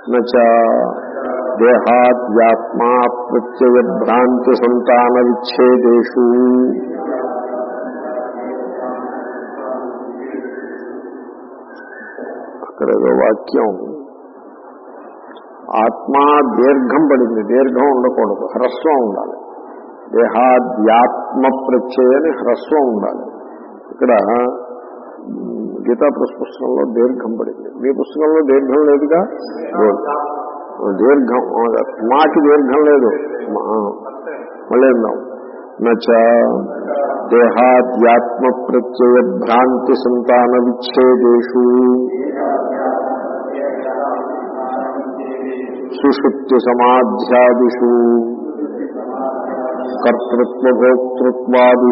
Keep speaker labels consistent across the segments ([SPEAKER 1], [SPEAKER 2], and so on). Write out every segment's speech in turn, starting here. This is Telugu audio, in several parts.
[SPEAKER 1] నచ దేహాద్యాత్మా ప్రత్యయ భ్రాంతి సంతాన విచ్ఛేదేషు అక్కడ ఏదో వాక్యం ఆత్మ దీర్ఘం పడింది దీర్ఘం ఉండకూడదు హ్రస్వం ఉండాలి దేహాద్యాత్మ ప్రత్యయని హ్రస్వం ఉండాలి ఇక్కడ మ్, గీతా ప్రెస్ పుస్తకంలో దీర్ఘం పడింది మీ పుస్తకంలో దీర్ఘం లేదుగా ఓ, దీర్ఘం ఓ, మాకి దీర్ఘం లేదు మా- మళ్ళీ ఉందాం నచ దేహాద్యాత్మ ప్రత్యయ భ్రాంతి సంతాన విచ్ఛేదేషు సుషుప్తి సమాధ్యాదిషు కర్తృత్వభోక్తృత్వాది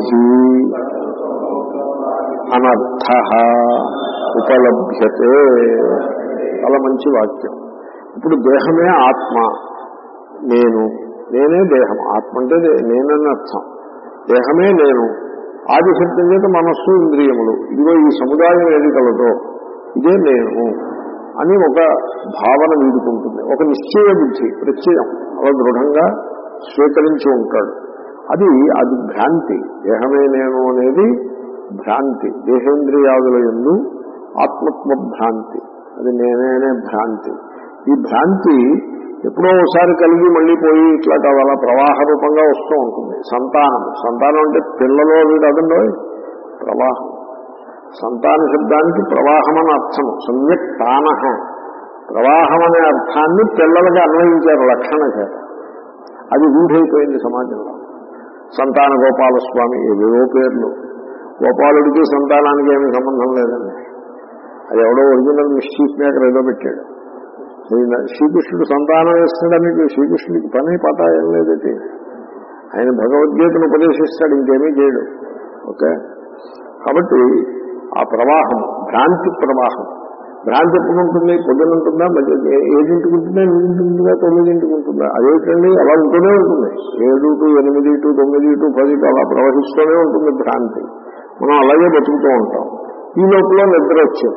[SPEAKER 1] అనర్థ ఉపలభ్యతే చాలా మంచి వాక్యం ఇప్పుడు దేహమే ఆత్మ నేను నేనే దేహం ఆత్మ అంటే దే- నేనని అర్థం దేహమే నేను ఆది శబ్దం చేత మనస్సు ఇంద్రియములు ఇదిగో ఈ సముదాయం ఏది కలదో ఇదే నేను అని ఒక భావన వీడుకుంటుంది ఒక నిశ్చయ బుద్ధి ప్రత్యయం అలా దృఢంగా స్వీకరించి ఉంటాడు అది అది భ్రాంతి దేహమే నేను అనేది భ్రాంతి దేహేంద్రియాదుల ఎందు ఆత్మత్వ భ్రాంతి అది నేనే అనే భ్రాంతి ఈ భ్రాంతి ఎప్పుడో ఒకసారి కలిగి మళ్ళీ పోయి ఇట్లా అలా ప్రవాహ రూపంగా వస్తూ ఉంటుంది సంతానం సంతానం అంటే పిల్లలో వీడు అదండో ప్రవాహం సంతాన శబ్దానికి ప్రవాహం అని అర్థము సమ్యక్ తాన ప్రవాహం అనే అర్థాన్ని పిల్లలకి అన్వయించారు లక్షణ చేత అది రూఢైపోయింది సమాజంలో సంతాన గోపాలస్వామి ఏవేవో పేర్లు గోపాలుడికి సంతానానికి ఏమీ సంబంధం లేదండి అది ఎవడో ఒరిజినల్ మిస్చీఫ్ మేకర్ ఏదో పెట్టాడు ఈయన శ్రీకృష్ణుడు సంతానం వేస్తాడని శ్రీకృష్ణుడికి పని పట ఏం లేదటి ఆయన భగవద్గీతను ఉపదేశిస్తాడు ఇంకేమీ చేయడు ఓకే కాబట్టి ఆ ప్రవాహం భ్రాంతి ప్రవాహం భ్రాంతి ఎప్పుడు ఉంటుంది పొద్దున ఉంటుందా మధ్య ఏ- ఏడింటికి ఉంటుందా ఎనిమిదింటికి ఉంటుందా తొమ్మిదింటికి ఉంటుందా అదేంటండి అలా ఉంటూనే ఉంటుంది ఏడు టు ఎనిమిది టు తొమ్మిది టు పది టు అలా ప్రవహిస్తూనే ఉంటుంది భ్రాంతి మనం అలాగే బతుకుతూ ఉంటాం ఈ లోపల నిద్ర వచ్చింది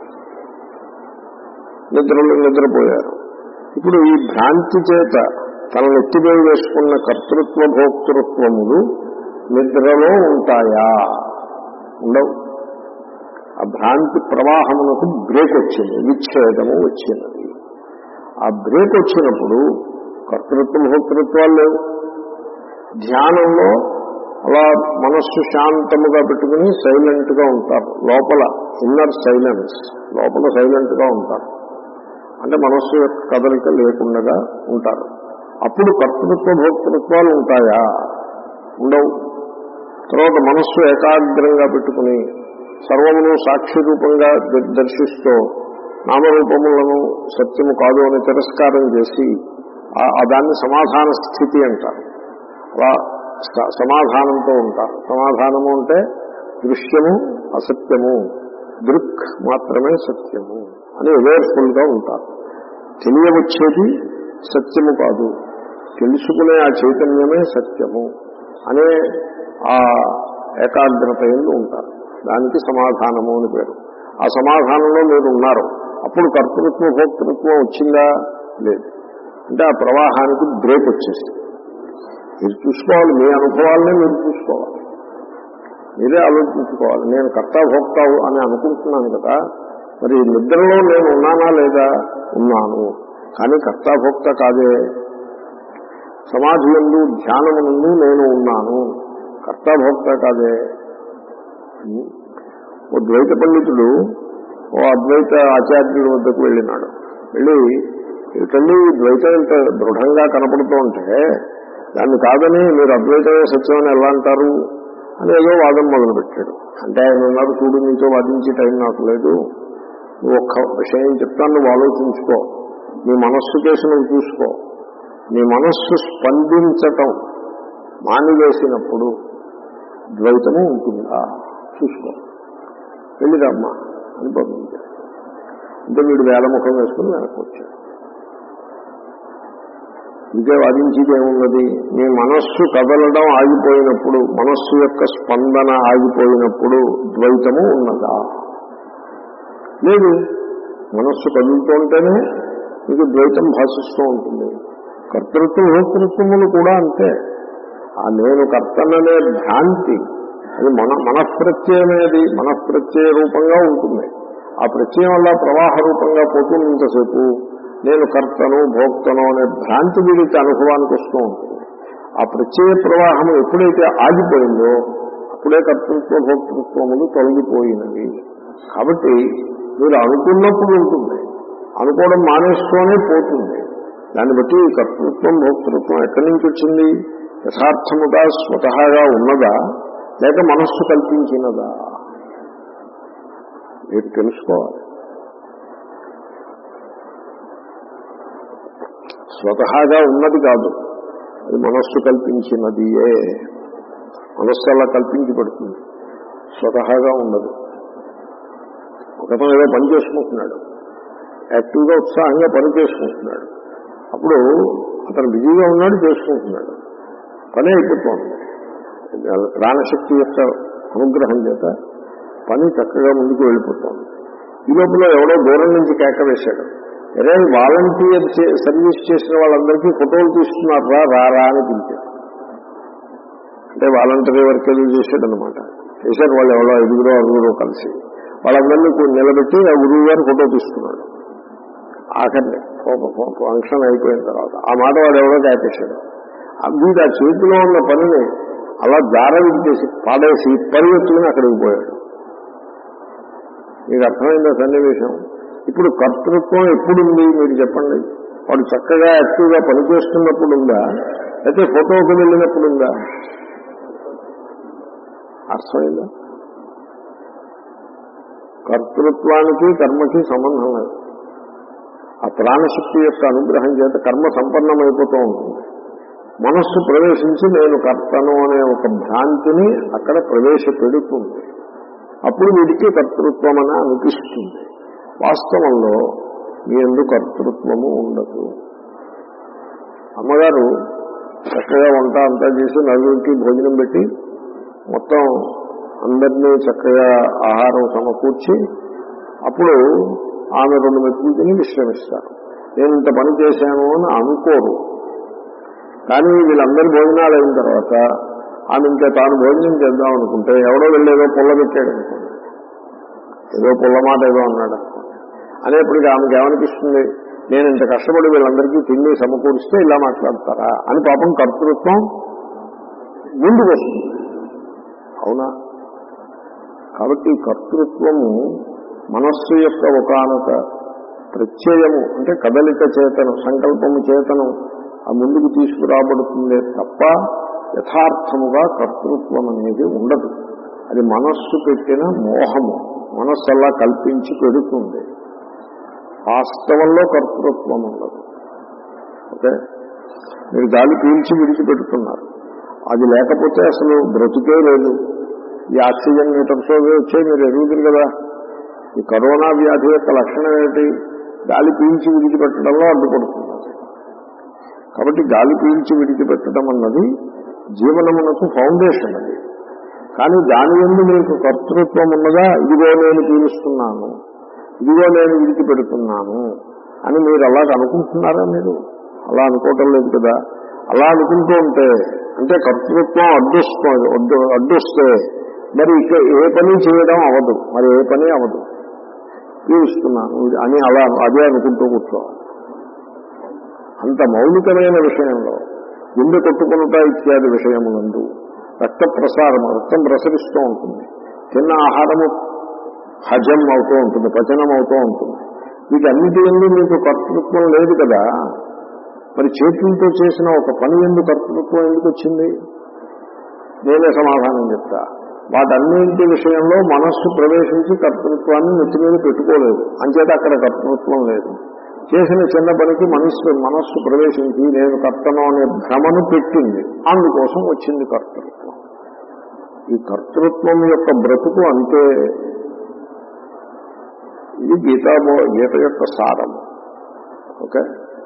[SPEAKER 1] నిద్రలో నిద్రపోయారు ఇప్పుడు ఈ భ్రాంతి చేత తన నెత్తిపై వేసుకున్న కర్తృత్వ భోక్తృత్వములు నిద్రలో ఉంటాయా ఉండవు ఆ భ్రాంతి ప్రవాహమునకు బ్రేక్ వచ్చింది విచ్ఛేదము వచ్చినది ఆ బ్రేక్ వచ్చినప్పుడు కర్తృత్వ భోక్తృత్వాలు లేవు ధ్యానంలో అలా మనస్సు శాంతముగా పెట్టుకుని సైలెంట్ గా ఉంటారు లోపల ఇన్నర్ సైలెన్స్ లోపల సైలెంట్ గా ఉంటారు అంటే మనస్సు యొక్క కదలిక లేకుండా ఉంటారు అప్పుడు కర్తృత్వ భోక్తృత్వాలు ఉంటాయా ఉండవు తర్వాత మనస్సు ఏకాగ్రంగా పెట్టుకుని సర్వమును సాక్షి రూపంగా ద- దర్శిస్తూ నామరూపములను సత్యము కాదు అని తిరస్కారం చేసి ఆ- ఆ దాన్ని సమాధాన స్థితి అంటారు అలా స- సమాధానంతో ఉంటారు సమాధానము అంటే దృశ్యము అసత్యము దృక్ మాత్రమే సత్యము అని అవేర్ఫుల్ గా ఉంటారు తెలియవచ్చేది సత్యము కాదు తెలుసుకునే ఆ చైతన్యమే సత్యము అనే ఆ ఏకాగ్రత ఎందు ఉంటారు దానికి సమాధానము అని పేరు ఆ సమాధానంలో మీరు ఉన్నారు అప్పుడు కర్తృత్వ భోక్తృత్వం వచ్చిందా లేదు అంటే ఆ ప్రవాహానికి బ్రేక్ వచ్చేసింది మీరు చూసుకోవాలి మీ అనుభవాలనే మీరు చూసుకోవాలి మీరే ఆలోచించుకోవాలి నేను కర్త భోక్త అని అనుకుంటున్నాను కదా మరి నిద్రలో నేను ఉన్నానా లేదా ఉన్నాను కానీ కర్త భోక్త కాదే సమాధి ఎందు ధ్యానమునందు నేను ఉన్నాను కర్త భోక్త కాదే ఓ ద్వైత పండితుడు ఓ అద్వైత ఆచార్యుడి వద్దకు వెళ్ళినాడు వెళ్ళి ఏమిటండి ఈ ద్వైతం ఇంత దృఢంగా కనపడుతూ ఉంటే దాన్ని కాదని మీరు అద్వైతమే సత్యం అని ఎలా అంటారు అని ఏదో వాదం మొదలుపెట్టాడు అంటే ఆయన ఉన్నారు చూడు నీతో వాదించే టైం నాకు లేదు నువ్వు ఒక్క విషయం చెప్తాను నువ్వు ఆలోచించుకో నీ మనస్సు కేసు నువ్వు చూసుకో నీ మనస్సు స్పందించటం మానివేసినప్పుడు ద్వైతము ఉంటుందా చూసుకో వెళ్ళిరమ్మా అని పంపించాడు అంటే వీడు వేలముఖం వేసుకుని వెనక్కి వచ్చాడు ఇదే వాదించేది ఏమున్నది మీ మనస్సు కదలడం ఆగిపోయినప్పుడు మనస్సు యొక్క స్పందన ఆగిపోయినప్పుడు ద్వైతము ఉన్నదా లేదు మనస్సు కదులుతుంటేనే మీకు ద్వైతం భాషిస్తూ ఉంటుంది కర్తృత్వ భోక్తృత్వములు కూడా అంతే ఆ నేను కర్తననే భ్రాంతి అది మన మనఃప్రత్యయమేది మనఃప్రత్యయ రూపంగా ఉంటుంది ఆ ప్రత్యయం వల్ల ప్రవాహ రూపంగా పోతున్నంతసేపు నేను కర్తను భోక్తను అనే భ్రాంతి వీడికి అనుభవానికి వస్తూ ఉంటుంది ఆ ప్రత్యయ ప్రవాహం ఎప్పుడైతే ఆగిపోయిందో అప్పుడే కర్తృత్వ భోక్తృత్వములు తొలగిపోయినవి కాబట్టి మీరు అనుకున్నప్పుడు ఉంటుంది అనుకోవడం మానేస్తూనే పోతుంది దాన్ని బట్టి ఈ కర్తృత్వం భోక్తృత్వం ఎక్కడి నుంచి వచ్చింది యథార్థముగా స్వతహాగా ఉన్నదా లేక మనస్సు కల్పించినదా మీరు తెలుసుకోవాలి స్వతహాగా ఉన్నది కాదు అది మనస్సు కల్పించినదియే మనస్సు అలా కల్పించి పెడుతుంది స్వతహాగా ఉండదు ఒకతను ఏదో పని చేసుకుంటున్నాడు యాక్టివ్గా ఉత్సాహంగా పని చేసుకుంటున్నాడు అప్పుడు అతను బిజీగా ఉన్నాడు చేసుకుంటున్నాడు పని అయిపోతుంది ప్రాణశక్తి యొక్క అనుగ్రహం చేత పని చక్కగా ముందుకు వెళ్ళిపోతుంది ఈ లోపల ఎవడో దూరం నుంచి కేక వేశాడు అరే వాలంటీర్ సర్వీస్ చేసిన వాళ్ళందరికీ ఫోటోలు తీస్తున్నారా రారా అని పిలిచారు అంటే వాలంటీర్ వర్క్ ఏదో చేశాడు అనమాట చేశారు వాళ్ళు ఎవరో ఐదుగురో ఆరుగురో కలిసి వాళ్ళందరినీ నిలబెట్టి ఆ గురువు గారు ఫోటో తీసుకున్నాడు ఆఖరి ఫంక్షన్ అయిపోయిన తర్వాత ఆ మాట వాడు ఎవరో కాపేశాడు వీడు ఆ చేతిలో ఉన్న పనిని అలా దారవించేసి పాడేసి పరిగెత్తుకుని అక్కడికి పోయాడు మీకు అర్థమైందా సన్నివేశం ఇప్పుడు కర్తృత్వం ఎప్పుడుంది మీరు చెప్పండి వాడు చక్కగా యాక్టివ్గా పనిచేస్తున్నప్పుడు ఉందా అయితే ఫోటోకి వెళ్ళినప్పుడు ఉందా అర్థమైందా కర్తృత్వానికి కర్మకి సంబంధం లేదు ఆ ప్రాణశక్తి యొక్క అనుగ్రహం చేత కర్మ సంపన్నమైపోతూ ఉంటుంది మనస్సు ప్రవేశించి నేను కర్తను అనే ఒక భ్రాంతిని అక్కడ ప్రవేశపెడుతుంది అప్పుడు వీడికి కర్తృత్వం అని అనిపిస్తుంది వాస్తవంలో మీ ఎందుకు కర్తృత్వము ఉండదు అమ్మగారు చక్కగా వంట అంతా చేసి నలుగురికి భోజనం పెట్టి మొత్తం అందరినీ చక్కగా ఆహారం సమకూర్చి అప్పుడు ఆమె రెండు మెతుకులు తిని విశ్రమిస్తారు నేను ఇంత పని చేశాను అని అనుకోరు కానీ వీళ్ళందరి భోజనాలు అయిన తర్వాత ఆమె ఇంకా తాను భోజనం చేద్దాం అనుకుంటే ఎవడో వెళ్ళేదో పుల్ల పెట్టాడు అనుకోండి ఏదో పుల్ల మాట ఏదో అన్నాడు అనుకోండి అనేప్పటికీ ఆమెకి ఏమనిపిస్తుంది నేను ఇంత కష్టపడి వీళ్ళందరికీ తిండి సమకూరిస్తే ఇలా మాట్లాడతారా అని పాపం కర్తృత్వం ముందుకు వస్తుంది అవునా కాబట్టి కర్తృత్వము మనస్సు యొక్క ఒకనొక ప్రత్యయము అంటే కదలిక చేతను సంకల్పము చేతను ఆ ముందుకు తీసుకురాబడుతుందే తప్ప యథార్థముగా కర్తృత్వం అనేది ఉండదు అది మనస్సు పెట్టిన మోహము మనస్సు అలా కల్పించి పెడుతుంది వాస్తవంలో కర్తృత్వం ఉండదు ఓకే మీరు గాలి పీల్చి విడిచిపెడుతున్నారు అది లేకపోతే అసలు బ్రతుకే లేదు ఈ ఆక్సిజన్ మీటర్స్ అవి వచ్చాయి మీరు ఎరుగుతుంది కదా ఈ కరోనా వ్యాధి యొక్క లక్షణం ఏమిటి గాలి పీల్చి విడిచిపెట్టడంలో అడ్డుపడుతుంది అది. కాబట్టి గాలి పీల్చి విడిచిపెట్టడం అన్నది జీవనమునకు ఫౌండేషన్ అది కానీ దాని ఎందు మీకు కర్తృత్వం ఉన్నదా ఇదిగో నేను పీలుస్తున్నాను ఇదిగో నేను విడిచిపెడుతున్నాను అని మీరు అలాగ అనుకుంటున్నారా మీరు అలా అనుకోవటం లేదు కదా అలా అనుకుంటూ ఉంటే అంటే కర్తృత్వం అడ్డుస్తూ అడ్డు అడ్డొస్తే మరి ఇక ఏ పని చేయడం అవదు మరి ఏ పని అవదు పీలుస్తున్నాను అని అలా అదే అనుకుంటూ కూర్చోవాలి అంత మౌలికమైన విషయంలో గుండె కొట్టుకునుట ఇత్యాది విషయములందు రక్త ప్రసారం రక్తం ప్రసరిస్తూ ఉంటుంది తిన్న ఆహారము హజం అవుతూ ఉంటుంది పచనం అవుతూ ఉంటుంది వీటన్నిటి ఎందు మీకు కర్తృత్వం లేదు కదా మరి చేతులతో చేసిన ఒక పని ఎందుకు కర్తృత్వం ఎందుకు వచ్చింది నేనే సమాధానం చెప్తా వాటన్నింటి విషయంలో మనస్సు ప్రవేశించి కర్తృత్వాన్ని నెత్తి మీద పెట్టుకోలేదు అంచేత అక్కడ కర్తృత్వం లేదు చేసిన చిన్న పనికి మనస్సు మనస్సు ప్రవేశించి నేను కర్తను అనే భ్రమను పెట్టింది అందుకోసం వచ్చింది కర్తృత్వం ఈ కర్తృత్వం యొక్క బ్రతుకు అంతే ఇది గీతాబో గీత యొక్క సారం ఓకే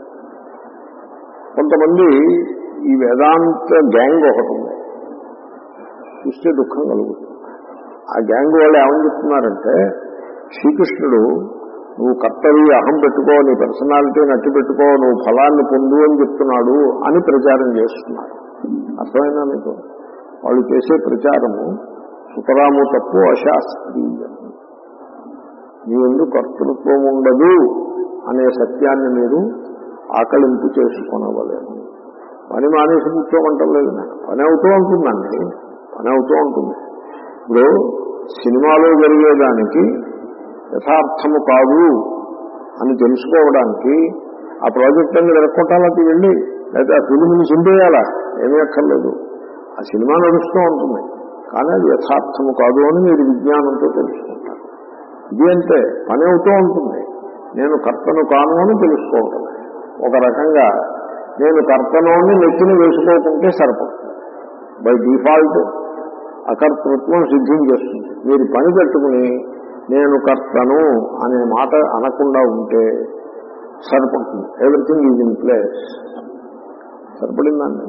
[SPEAKER 1] కొంతమంది ఈ వేదాంత గ్యాంగ్ ఒకటి ఉంది చూస్తే దుఃఖం కలుగుతుంది ఆ గ్యాంగ్ వాళ్ళు ఏమని చెప్తున్నారంటే శ్రీకృష్ణుడు నువ్వు కర్తవి అహం పెట్టుకో నీ పర్సనాలిటీని అట్టి పెట్టుకో నువ్వు ఫలాన్ని పొందు అని చెప్తున్నాడు అని ప్రచారం చేస్తున్నారు అర్థమైనా మీకు వాళ్ళు చేసే ప్రచారము సుతరాము తప్పు అశాస్త్రీయం మీ ఎందు కర్తృత్వం ఉండదు అనే సత్యాన్ని మీరు ఆకలింపు చేసుకొనవలేము పని మానేసి కూర్చోమంటలేదు నేను పని అవుతూ ఉంటుందండి పని అవుతూ ఉంటుంది ఇప్పుడు సినిమాలో జరిగేదానికి యథార్థము కాదు అని తెలుసుకోవడానికి ఆ ప్రాజెక్ట్ అన్ని వెనక్కొట్టాలకి వెళ్ళి లేదా ఆ ఫిలింని చింపేయాలా ఏమీ అక్కర్లేదు ఆ సినిమా నడుస్తూ ఉంటుంది కానీ అది యథార్థము కాదు అని మీరు విజ్ఞానంతో తెలుసుకుంటారు ఇది అంటే పని అవుతూ ఉంటుంది నేను కర్తను కాను అని తెలుసుకోవటం ఒక రకంగా నేను కర్తను అని నెత్తిని వేసుకోకుంటే సరిపడుతుంది బై డిఫాల్ట్ అకర్తృత్వం సిద్ధించేస్తుంది మీరు పని పెట్టుకుని నేను కర్తను అనే మాట అనకుండా ఉంటే సరిపడుతుంది ఎవ్రీథింగ్ ఈజ్ ఇన్ ప్లేస్ సరిపడిందండి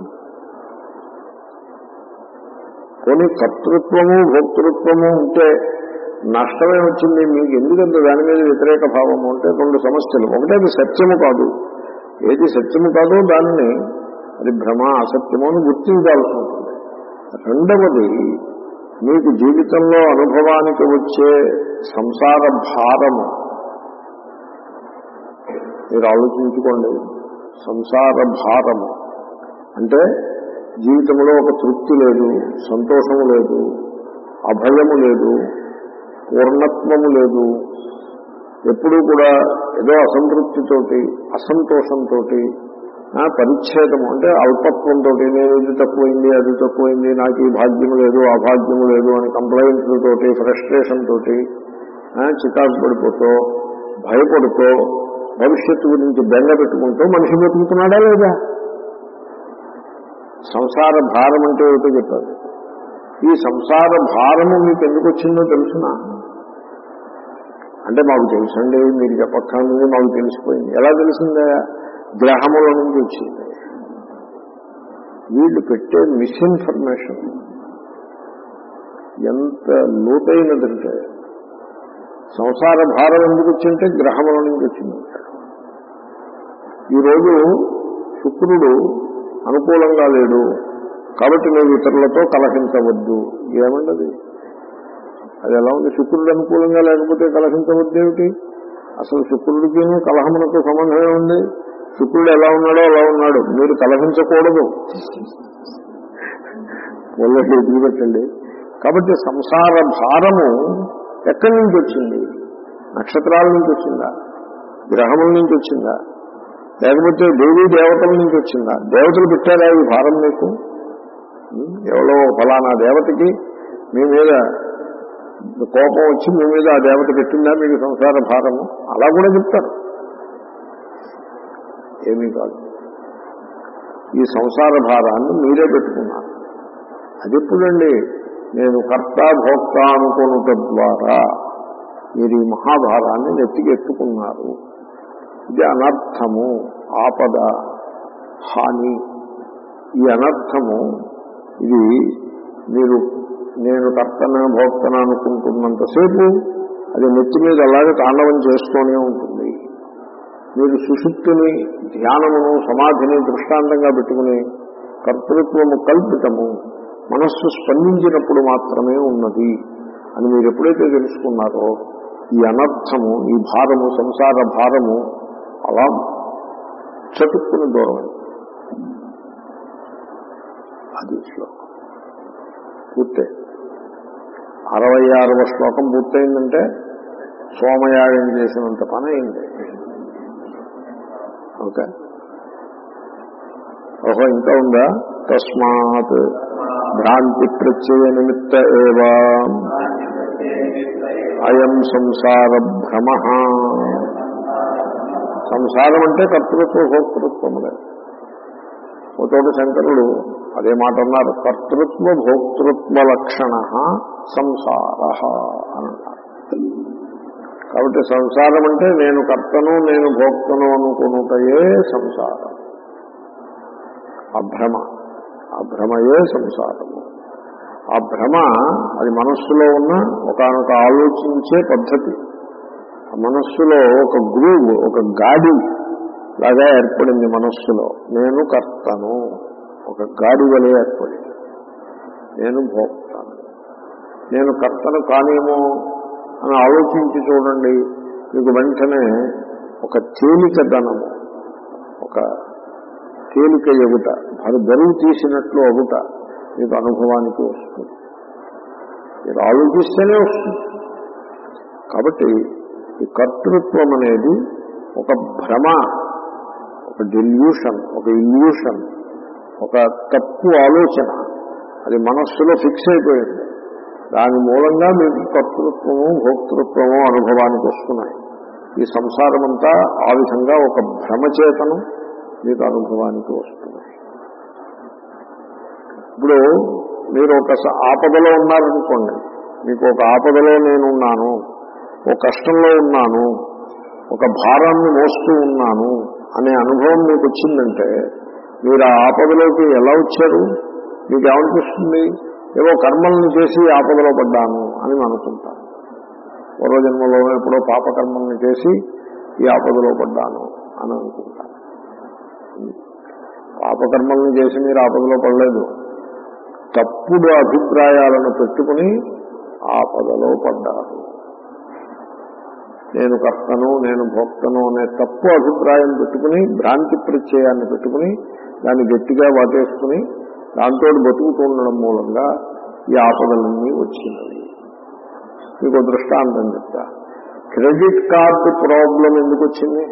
[SPEAKER 1] కొన్ని కర్తృత్వము భోక్తృత్వము ఉంటే నష్టమే వచ్చింది మీకు ఎందుకంటే దాని మీద వ్యతిరేక భావము అంటే రెండు సమస్యలు ఒకటి అది సత్యము కాదు ఏది సత్యము కాదో దానిని అది భ్రమ అసత్యము అని గుర్తించాల్సి ఉంటుంది రెండవది మీకు జీవితంలో అనుభవానికి వచ్చే సంసార భారము మీరు ఆలోచించుకోండి సంసార భారము అంటే జీవితంలో ఒక తృప్తి లేదు సంతోషము లేదు అభయము లేదు పూర్ణత్వము లేదు ఎప్పుడూ కూడా ఏదో అసంతృప్తితోటి అసంతోషంతో పరిచ్ఛేదము అంటే అల్పత్వంతో నేను ఇది తక్కువైంది అది తక్కువైంది నాకు ఈ భాగ్యము లేదు ఆ భాగ్యము లేదు అని కంప్లైంట్లతోటి ఫ్రస్ట్రేషన్ తోటి చికాకు పడిపోతూ భయపడుతూ భవిష్యత్తు గురించి బెంగ పెట్టుకుంటూ మనిషి బతుకుతున్నాడా లేదా సంసార భారం అంటే ఏమిటో చెప్పారు ఈ సంసార భారము మీకు ఎందుకు వచ్చిందో తెలుసునా అంటే మాకు తెలుసండి మీరు చెప్పక్కర్లేదు మాకు తెలిసిపోయింది ఎలా తెలిసిందా గ్రహముల నుంచి వచ్చింది వీళ్ళు పెట్టే మిస్ఇన్ఫర్మేషన్ ఎంత లోతైనదంటే సంసార భారం ఎందుకు వచ్చింటే గ్రహముల నుంచి వచ్చింది ఈరోజు శుక్రుడు అనుకూలంగా లేడు కాబట్టి నువ్వు ఇతరులతో కలహించవద్దు ఏమండది అది ఎలా ఉంది శుక్రుడు అనుకూలంగా లేకపోతే కలహించవద్దు ఏమిటి అసలు శుక్రుడికి కలహమునకు సంబంధమే ఉంది శుక్రుడు ఎలా ఉన్నాడో అలా ఉన్నాడు మీరు కలహించకూడదు వాళ్ళకి ఎదురుపెట్టండి కాబట్టి సంసార భారము ఎక్కడి నుంచి వచ్చింది నక్షత్రాల నుంచి వచ్చిందా గ్రహముల నుంచి వచ్చిందా లేకపోతే దేవీ దేవతల నుంచి వచ్చిందా దేవతలు పెట్టారా ఈ భారం మీకు ఎవరో ఫలానా దేవతకి మీ మీద కోపం వచ్చి మీ మీద ఆ దేవత పెట్టిందా మీకు సంసార భారము అలా కూడా చెప్తారు ఏమీ కాదు ఈ సంసార భారాన్ని మీరే పెట్టుకున్నారు అది ఎప్పుడండి నేను కర్త భోక్త అనుకునుట ద్వారా మీరు ఈ మహాభారాన్ని నెత్తికెత్తుకున్నారు ఇది అనర్థము ఆపద హాని ఈ అనర్థము ఇది మీరు నేను కర్తన భోక్తన అనుకుంటున్నంతసేపు అది నెత్తి మీద అలాగే తాండవం చేస్తూనే ఉంటుంది మీరు సుషుప్తిని ధ్యానమును సమాధిని దృష్టాంతంగా పెట్టుకుని కర్తృత్వము కల్పితము మనస్సు స్పందించినప్పుడు మాత్రమే ఉన్నది అని మీరు ఎప్పుడైతే తెలుసుకున్నారో ఈ అనర్థము ఈ భారము సంసార భారము అలా చతుక్కుని దూరం అది శ్లోకం పూర్తే అరవై ఆరవ శ్లోకం పూర్తయిందంటే సోమయాగం చేసినంత పని అయింది ఓకే ఓహో ఇంకా ఉందా తస్మాత్ భ్రాంతి ప్రత్యయ నిమిత్త ఏవా అయం సంసార భ్రమ సంసారం అంటే కర్తృత్వ భోక్తృత్వములే ఒకటి శంకరుడు అదే మాట అన్నారు కర్తృత్వ భోక్తృత్వ లక్షణ సంసార అని అన్నారు కాబట్టి సంసారం అంటే నేను కర్తను నేను భోక్తను అనుకునుటయే సంసారం అభ్రమ ఆ భ్రమయే సంసారము ఆ భ్రమ అది మనస్సులో ఉన్న ఒకనొక ఆలోచించే పద్ధతి ఆ మనస్సులో ఒక గ్రూవ్ ఒక గాడి లాగా ఏర్పడింది మనస్సులో నేను కర్తను ఒక గాడి వలె ఏర్పడింది నేను భోక్తాను నేను కర్తను కానేమో అని ఆలోచించి చూడండి మీకు వెంటనే ఒక తేలిక ధనము ఒక తేలిక ఎగుట మరి బరువు తీసినట్లు అగుట మీకు అనుభవానికి వస్తుంది మీరు ఆలోచిస్తేనే వస్తుంది కాబట్టి ఈ కర్తృత్వం అనేది ఒక భ్రమ ఒక డెల్యూషన్ ఒక ఇల్యూషన్ ఒక తప్పు ఆలోచన అది మనస్సులో ఫిక్స్ అయిపోయింది దాని మూలంగా మీకు కర్తృత్వము భోక్తృత్వము అనుభవానికి వస్తున్నాయి ఈ సంసారం అంతా ఆ విధంగా ఒక భ్రమచేతనం మీకు అనుభవానికి వస్తున్నాయి ఇప్పుడు మీరు ఒక స- ఆపదలో ఉన్నారనుకోండి మీకు ఒక ఆపదలో నేనున్నాను ఒక కష్టంలో ఉన్నాను ఒక భారాన్ని మోస్తూ ఉన్నాను అనే అనుభవం మీకు వచ్చిందంటే మీరు ఆ ఆపదలోకి ఎలా వచ్చారు మీకు ఏమనిపిస్తుంది ఏవో కర్మలను చేసి ఆపదలో పడ్డాను అని అనుకుంటాను పూర్వజన్మలో ఎప్పుడో పాపకర్మల్ని చేసి ఈ ఆపదలో పడ్డాను అని అనుకుంటాను పాపకర్మల్ని చేసి మీరు ఆపదలో పడలేదు తప్పుడు అభిప్రాయాలను పెట్టుకుని ఆపదలో పడ్డారు నేను కర్తను నేను భోక్తను అనే తప్పు అభిప్రాయం పెట్టుకుని భ్రాంతి ప్రత్యయాన్ని పెట్టుకుని దాన్ని గట్టిగా వాటేసుకుని దాంతో బతుకుతూ ఉండడం మూలంగా ఈ ఆపదలన్నీ వచ్చినవి మీకు ఒక దృష్టాంతం చెప్తా క్రెడిట్ కార్డు ప్రాబ్లం ఎందుకు వచ్చింది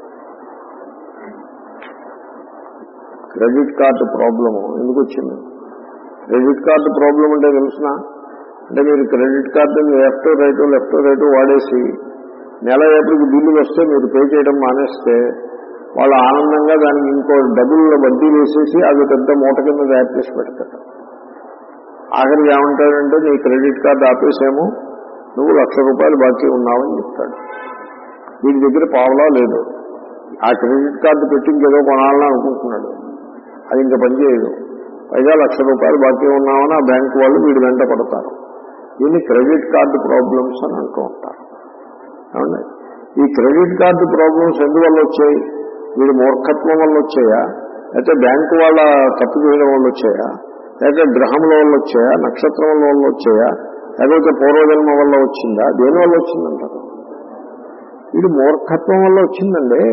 [SPEAKER 1] క్రెడిట్ కార్డు ప్రాబ్లము ఎందుకు వచ్చింది క్రెడిట్ కార్డు ప్రాబ్లం అంటే తెలిసిన అంటే మీరు క్రెడిట్ కార్డుని లెఫ్ట్ రైట్ లెఫ్ట్ రైట్ వాడేసి నెల ఏపటికి బిల్లులు వస్తే మీరు పే చేయడం మానేస్తే వాళ్ళు ఆనందంగా దానికి ఇంకో డబ్బులు వడ్డీ వేసేసి అది పెద్ద మూట కింద తయారు చేసి పెడతారు ఆఖరికి ఏమంటాడంటే నీ క్రెడిట్ కార్డు ఆపేసేమో నువ్వు లక్ష రూపాయలు బాకీ ఉన్నావని చెప్తాడు వీడి దగ్గర పావలా లేదు ఆ క్రెడిట్ కార్డు పెట్టి ఇంకేదో కొనాలని అనుకుంటున్నాడు అది ఇంకా పనిచేయదు పైగా లక్ష రూపాయలు బాకీ ఉన్నామని ఆ బ్యాంకు వాళ్ళు వీడి వెంట పడతారు దీన్ని క్రెడిట్ కార్డు ప్రాబ్లమ్స్ అని అంటూ ఉంటారు ఏమండి ఈ క్రెడిట్ కార్డు ప్రాబ్లమ్స్ ఎందువల్ల వచ్చాయి వీడి మూర్ఖత్వం వల్ల వచ్చాయా లేకపోతే బ్యాంకు వాళ్ళ తప్పు చేయడం వల్ల వచ్చాయా లేకపోతే గ్రహముల వల్ల వచ్చాయా నక్షత్రముల వల్ల వచ్చాయా లేకపోతే పూర్వజన్మ వల్ల వచ్చిందా దేని వల్ల వచ్చిందంటారు వీడి మూర్ఖత్వం వల్ల వచ్చిందండి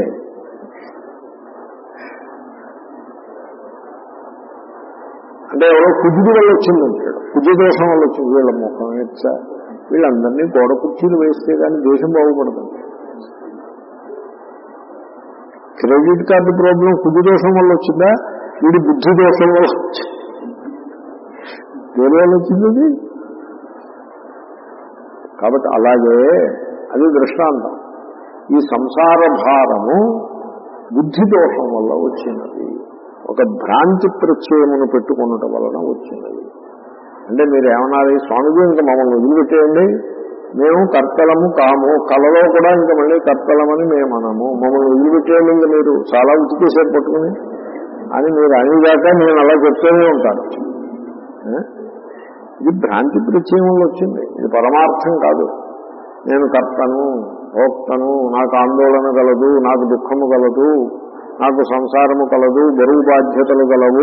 [SPEAKER 1] అంటే ఎవరో కుజుడి వల్ల వచ్చిందంటాడు కుజు దోషం వల్ల వచ్చింది వీళ్ళ ముఖం ఎచ్చ వీళ్ళందరినీ గోడ కుర్చీలు వేస్తే కానీ దేశం బాగుపడుతుంది క్రెడిట్ కార్డు ప్రాబ్లం కుజు దోషం వల్ల వచ్చిందా వీడి బుద్ధి దోషం వల్ల వచ్చింది దేని వల్ల వచ్చింది అది? కాబట్టి అలాగే అది దృష్టాంతం ఈ సంసార భారము బుద్ధి దోషం వల్ల వచ్చినది ఒక భ్రాంతి ప్రత్యయమును పెట్టుకున్నటం వలన వచ్చినది అంటే మీరు ఏమన్నారు స్వామిజీ ఇంకా మమ్మల్ని వదిలిపెట్టేయండి మేము కర్తలము కాము కళలో కూడా ఇంకా మళ్ళీ కర్తలమని మేము అనము మమ్మల్ని వదిలిపెట్టేయండి ఇంకా మీరు చాలా ఉతికేసారు పట్టుకుని అని మీరు అనేదాకా నేను అలా చెప్తూనే ఉంటాను ఏ? ఇది భ్రాంతి ప్రత్యయం వల్ల వచ్చింది ఇది పరమార్థం కాదు నేను కర్తను భోక్తను నాకు ఆందోళన కలదు నాకు దుఃఖము కలదు నాకు సంసారము కలదు బరువు బాధ్యతలు గలవు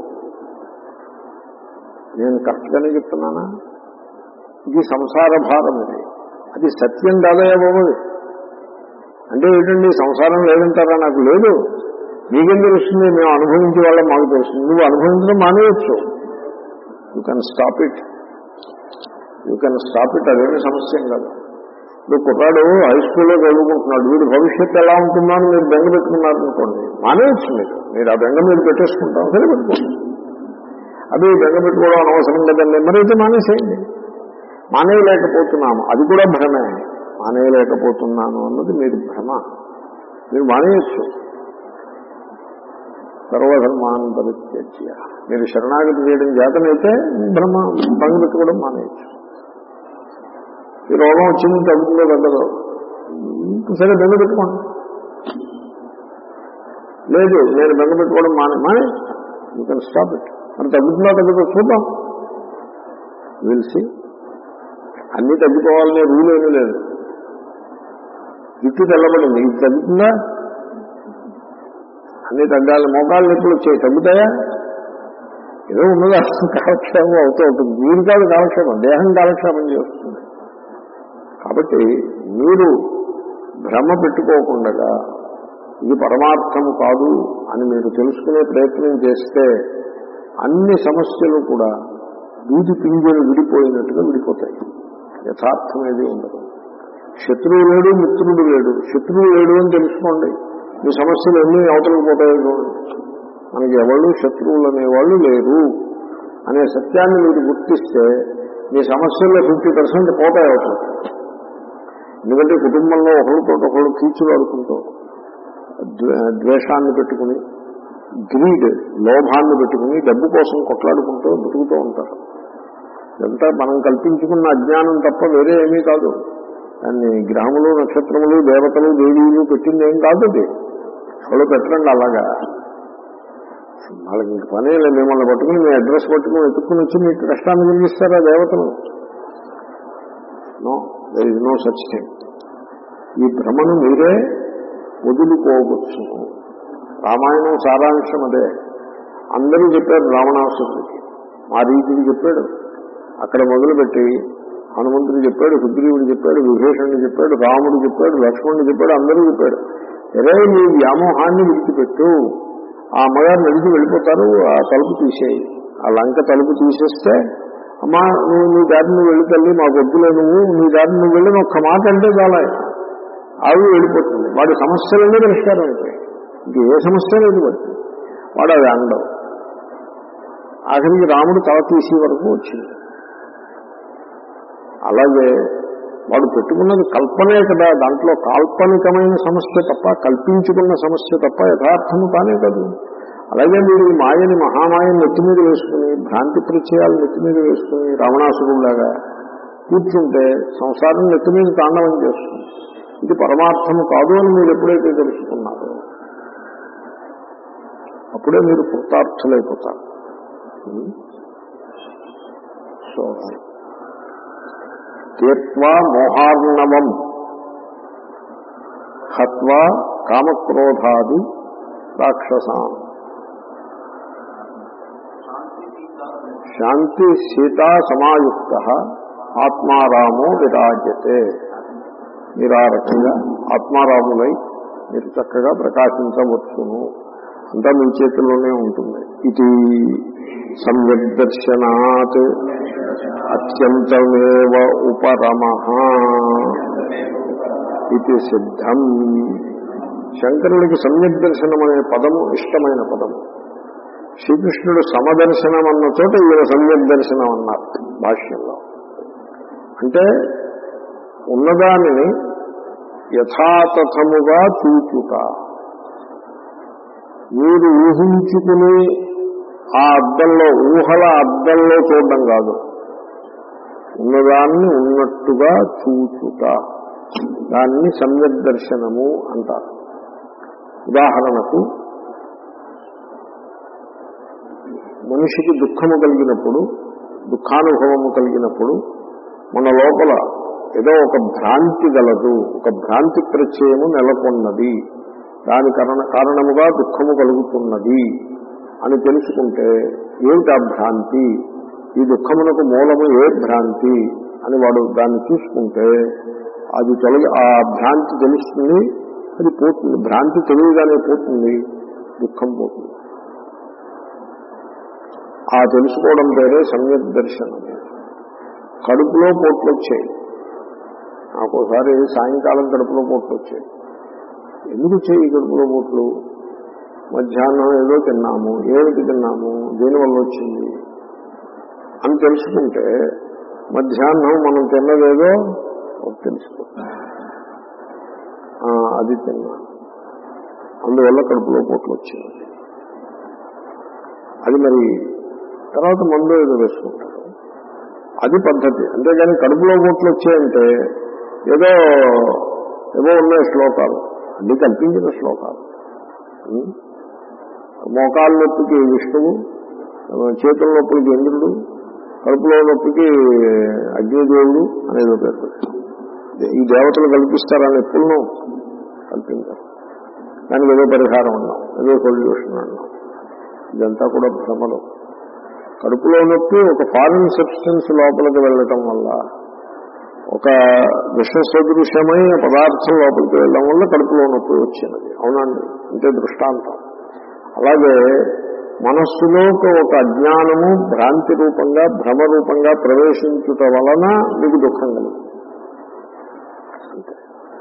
[SPEAKER 1] నేను కరెక్ట్గానే చెప్తున్నానా ఇది సంసార భారం ఇది అది సత్యం కాదయా బాబు అంటే ఏంటండి సంసారం లేదంటారా నాకు లేదు మీకేం తెలుస్తుంది మేము అనుభవించే వాళ్ళం మాకు తెలుస్తుంది నువ్వు అనుభవించడం మానేయచ్చు you can stop it you can stop it అదేమీ సమస్య ఏం కాదు ఇప్పుడు కుర్రాడు హై స్కూల్లో చదువుకుంటున్నాడు వీడి భవిష్యత్తు ఎలా ఉంటుందో అని మీరు బెంగ పెట్టుకున్నారు అనుకోండి మానేయచ్చు మీరు మీరు ఆ బెంగ మీరు పెట్టేసుకుంటాం సరే పెట్టుకోండి అది బెంగ పెట్టుకోవడం అనవసరం కదండి మరైతే మానేసేయండి మానేయలేకపోతున్నాము అది కూడా భ్రమే మానేయలేకపోతున్నాను అన్నది మీరు భ్రమ మీరు మానేయచ్చు సర్వధర్మాన్ పరిత్యజ్య మీరు శరణాగతి చేయడం చేతనైతే భ్రమ భంగ పెట్టుకోవడం మానేయచ్చు ఈ రోగం వచ్చింది తగ్గుతుందో తగ్గదు సరే బెంగ పెట్టుకోండి లేదు నేను బెంగ పెట్టుకోవడం మానే మానే యూ కెన్ స్టాప్ ఇట్ మరి తగ్గుతుందో తగ్గుతుందో చూద్దాం విల్సి అన్నీ తగ్గిపోవాలనే రూల్ ఏమీ లేదు జుట్టు తెల్లబడింది ఇది తగ్గుతుందా అన్ని తగ్గాలి మోకాళ్ళు నొప్పులు వచ్చాయి తగ్గుతాయా ఏదో ఉన్నదా కాలక్షేపం అవుతూ ఉంటుంది మీరు కాదు కాలక్షేపం దేహం కాలక్షేపం చేస్తుంది కాబట్టి మీరు భ్రమ పెట్టుకోకుండా ఇది పరమార్థము కాదు అని మీరు తెలుసుకునే ప్రయత్నం చేస్తే అన్ని సమస్యలు కూడా దూది పింజలు విడిపోయినట్టుగా విడిపోతాయి యథార్థమేది ఉండదు శత్రువు లేడు మిత్రుడు లేడు శత్రువు లేడు అని తెలుసుకోండి మీ సమస్యలు ఎన్ని అవతలకు పోతాయో చూడండి మనకి ఎవరు శత్రువులు అనేవాళ్ళు లేరు అనే సత్యాన్ని మీరు గుర్తిస్తే మీ సమస్యల్లో ఫిఫ్టీ పర్సెంట్ పోతాయి అవుతుంది ఎందుకంటే కుటుంబంలో ఒకరితో ఒకళ్ళు కీచులాడుకుంటూ ద్వే- ద్వేషాన్ని పెట్టుకుని గ్రీడ్ లోభాన్ని పెట్టుకుని డబ్బు కోసం కొట్లాడుకుంటూ బతుకుతూ ఉంటారు ఇదంతా మనం కల్పించుకున్న అజ్ఞానం తప్ప వేరే ఏమీ కాదు దాన్ని గ్రహములు నక్షత్రములు దేవతలు దేవీలు పెట్టింది ఏం కాదు అది ఎవరు పెట్టరండి అలాగా వాళ్ళకి ఇంక పనే లేదు మిమ్మల్ని పట్టుకుని మీ అడ్రస్ పట్టుకుని వెతుక్కుని వచ్చి మీకు కష్టాన్ని కలిగిస్తారా దేవతలు no there is no such thing ఈ భ్రమను మీరే వదులుకోవచ్చు రామాయణం సారాంశం అదే అందరూ చెప్పారు రావణాసురుడికి మా రీతికి చెప్పాడు అక్కడ మొదలుపెట్టి హనుమంతుడు చెప్పాడు సుగ్రీవుడు చెప్పాడు విభీషణుడు చెప్పాడు రాముడు చెప్పాడు లక్ష్మణుడు చెప్పాడు అందరూ చెప్పాడు ఎరే నీ వ్యామోహాన్ని విడిచిపెట్టు ఆ అమ్మగారు నడిచి వెళ్ళిపోతారు ఆ తలుపు తీసేయి ఆ లంక తలుపు తీసేస్తే అమ్మా నువ్వు నీ దారి నువ్వు వెళ్ళి తల్లి మాకు వద్దులే నువ్వు నీ దారి నువ్వు వెళ్ళిన ఒక్క మాట అంటే చాలా ఆవిడ వెళ్ళిపోతుంది వాడి సమస్యలన్నీ పరిష్కారం అయిపోయాయి ఇంక ఏ సమస్య లేదు వాడి వాడు అది అండవు ఆఖరికి రాముడు తల తీసే వరకు వచ్చింది అలాగే వాడు పెట్టుకున్నది కల్పనే కదా దాంట్లో కాల్పనికమైన సమస్య తప్ప కల్పించుకున్న సమస్య తప్ప యథార్థము కానే కాదు అలాగే మీరు ఈ మాయని మహామాయని నెత్తి మీద వేసుకుని భ్రాంతి పరిచయాలు నెత్తి మీద వేసుకుని రావణాసురులాగా కూర్చుంటే సంసారం నెత్తి మీద తాండవం చేస్తుంది ఇది పరమార్థము కాదు అని మీరు ఎప్పుడైతే తెలుసుకున్నారో అప్పుడే మీరు కృతార్థులైపోతారు సో తీర్వా మోహార్ణవం హత్వా కామక్రోధాది రాక్షసాం శాంతి సీతా సమాయుక్త ఆత్మారామో విరాజ్యతే మీరు ఆ రకంగా ఆత్మారాములై మీరు చక్కగా ప్రకాశించవచ్చును అంతా మీ చేతుల్లోనే ఉంటుంది ఇది సమ్యక్ దర్శనాత్ అత్యంతమేవ ఉపరమ ఇది సిద్ధం శంకరుడికి సమ్యక్ దర్శనం అనే పదము ఇష్టమైన పదము శ్రీకృష్ణుడు సమదర్శనం అన్న చోట ఈయన సమ్యక్ దర్శనం అన్నారు భాష్యంలో అంటే ఉన్నదానిని యథాతథముగా చూచుట మీరు ఊహించుకుని ఆ అద్దంలో ఊహల అద్దంలో చూడడం కాదు ఉన్నదాన్ని ఉన్నట్టుగా చూచుట దాన్ని సమ్యక్ దర్శనము అంటారు ఉదాహరణకు మనిషికి దుఃఖము కలిగినప్పుడు దుఃఖానుభవము కలిగినప్పుడు మన లోపల ఏదో ఒక భ్రాంతి గలదు ఒక భ్రాంతి ప్రత్యయము నెలకొన్నది దాని కారణ కారణముగా దుఃఖము కలుగుతున్నది అని తెలుసుకుంటే ఏమిటి ఆ భ్రాంతి ఈ దుఃఖమునకు మూలము ఏ భ్రాంతి అని వాడు దాన్ని చూసుకుంటే అది తొలగి ఆ భ్రాంతి తెలుస్తుంది అది పోతుంది భ్రాంతి తెలియగానే పోతుంది దుఃఖం పోతుంది ఆ తెలుసుకోవడం పేరే సమ్యక్ దర్శనం కడుపులో పోట్లు వచ్చాయి నాకు ఒకసారి సాయంకాలం కడుపులో పోట్లు వచ్చాయి ఎందుకు వచ్చాయి ఈ కడుపులో పోట్లు మధ్యాహ్నం ఏదో తిన్నాము ఏమిటి తిన్నాము దేనివల్ల వచ్చింది అని తెలుసుకుంటే మధ్యాహ్నం మనం తిన్నదేదో తెలుసుకుంటాం ఆ, అది తిన్నా అందువల్ల కడుపులో పోట్లు వచ్చింది అది మరి తర్వాత మందు ఏదో వేసుకుంటారు అది పద్ధతి అంతేగాని కడుపులో పోట్లు వచ్చాయంటే ఏదో ఏవో ఉన్నాయి శ్లోకాలు అన్ని కల్పించిన శ్లోకాలు ఉం? మోకాళ్ళ నొప్పికి విష్ణువు చేతుల నొప్పులకి ఇంద్రుడు కడుపులో నొప్పికి అగ్నిదేవుడు అనేది పేరు పెట్టారు. ఈ దేవతలు కల్పిస్తారని ఎప్పుడునూ కల్పించాం దానికి ఏదో పరిహారం అన్నాం ఏదో సొల్యూషన్ అన్నాం ఇదంతా కూడా భ్రమలు కడుపులో నొప్పి ఒక ఫారిన్ సబ్స్టెన్స్ లోపలికి వెళ్ళటం వల్ల ఒక విష సదృశ్యమైన పదార్థం లోపలికి వెళ్ళడం వల్ల కడుపులో నొప్పి వచ్చినది అవునండి అంటే దృష్టాంతం అలాగే మనస్సులోకి ఒక అజ్ఞానము భ్రాంతి రూపంగా భ్రమ రూపంగా ప్రవేశించుట వలన మీకు దుఃఖం కలుగుతుంది అంతే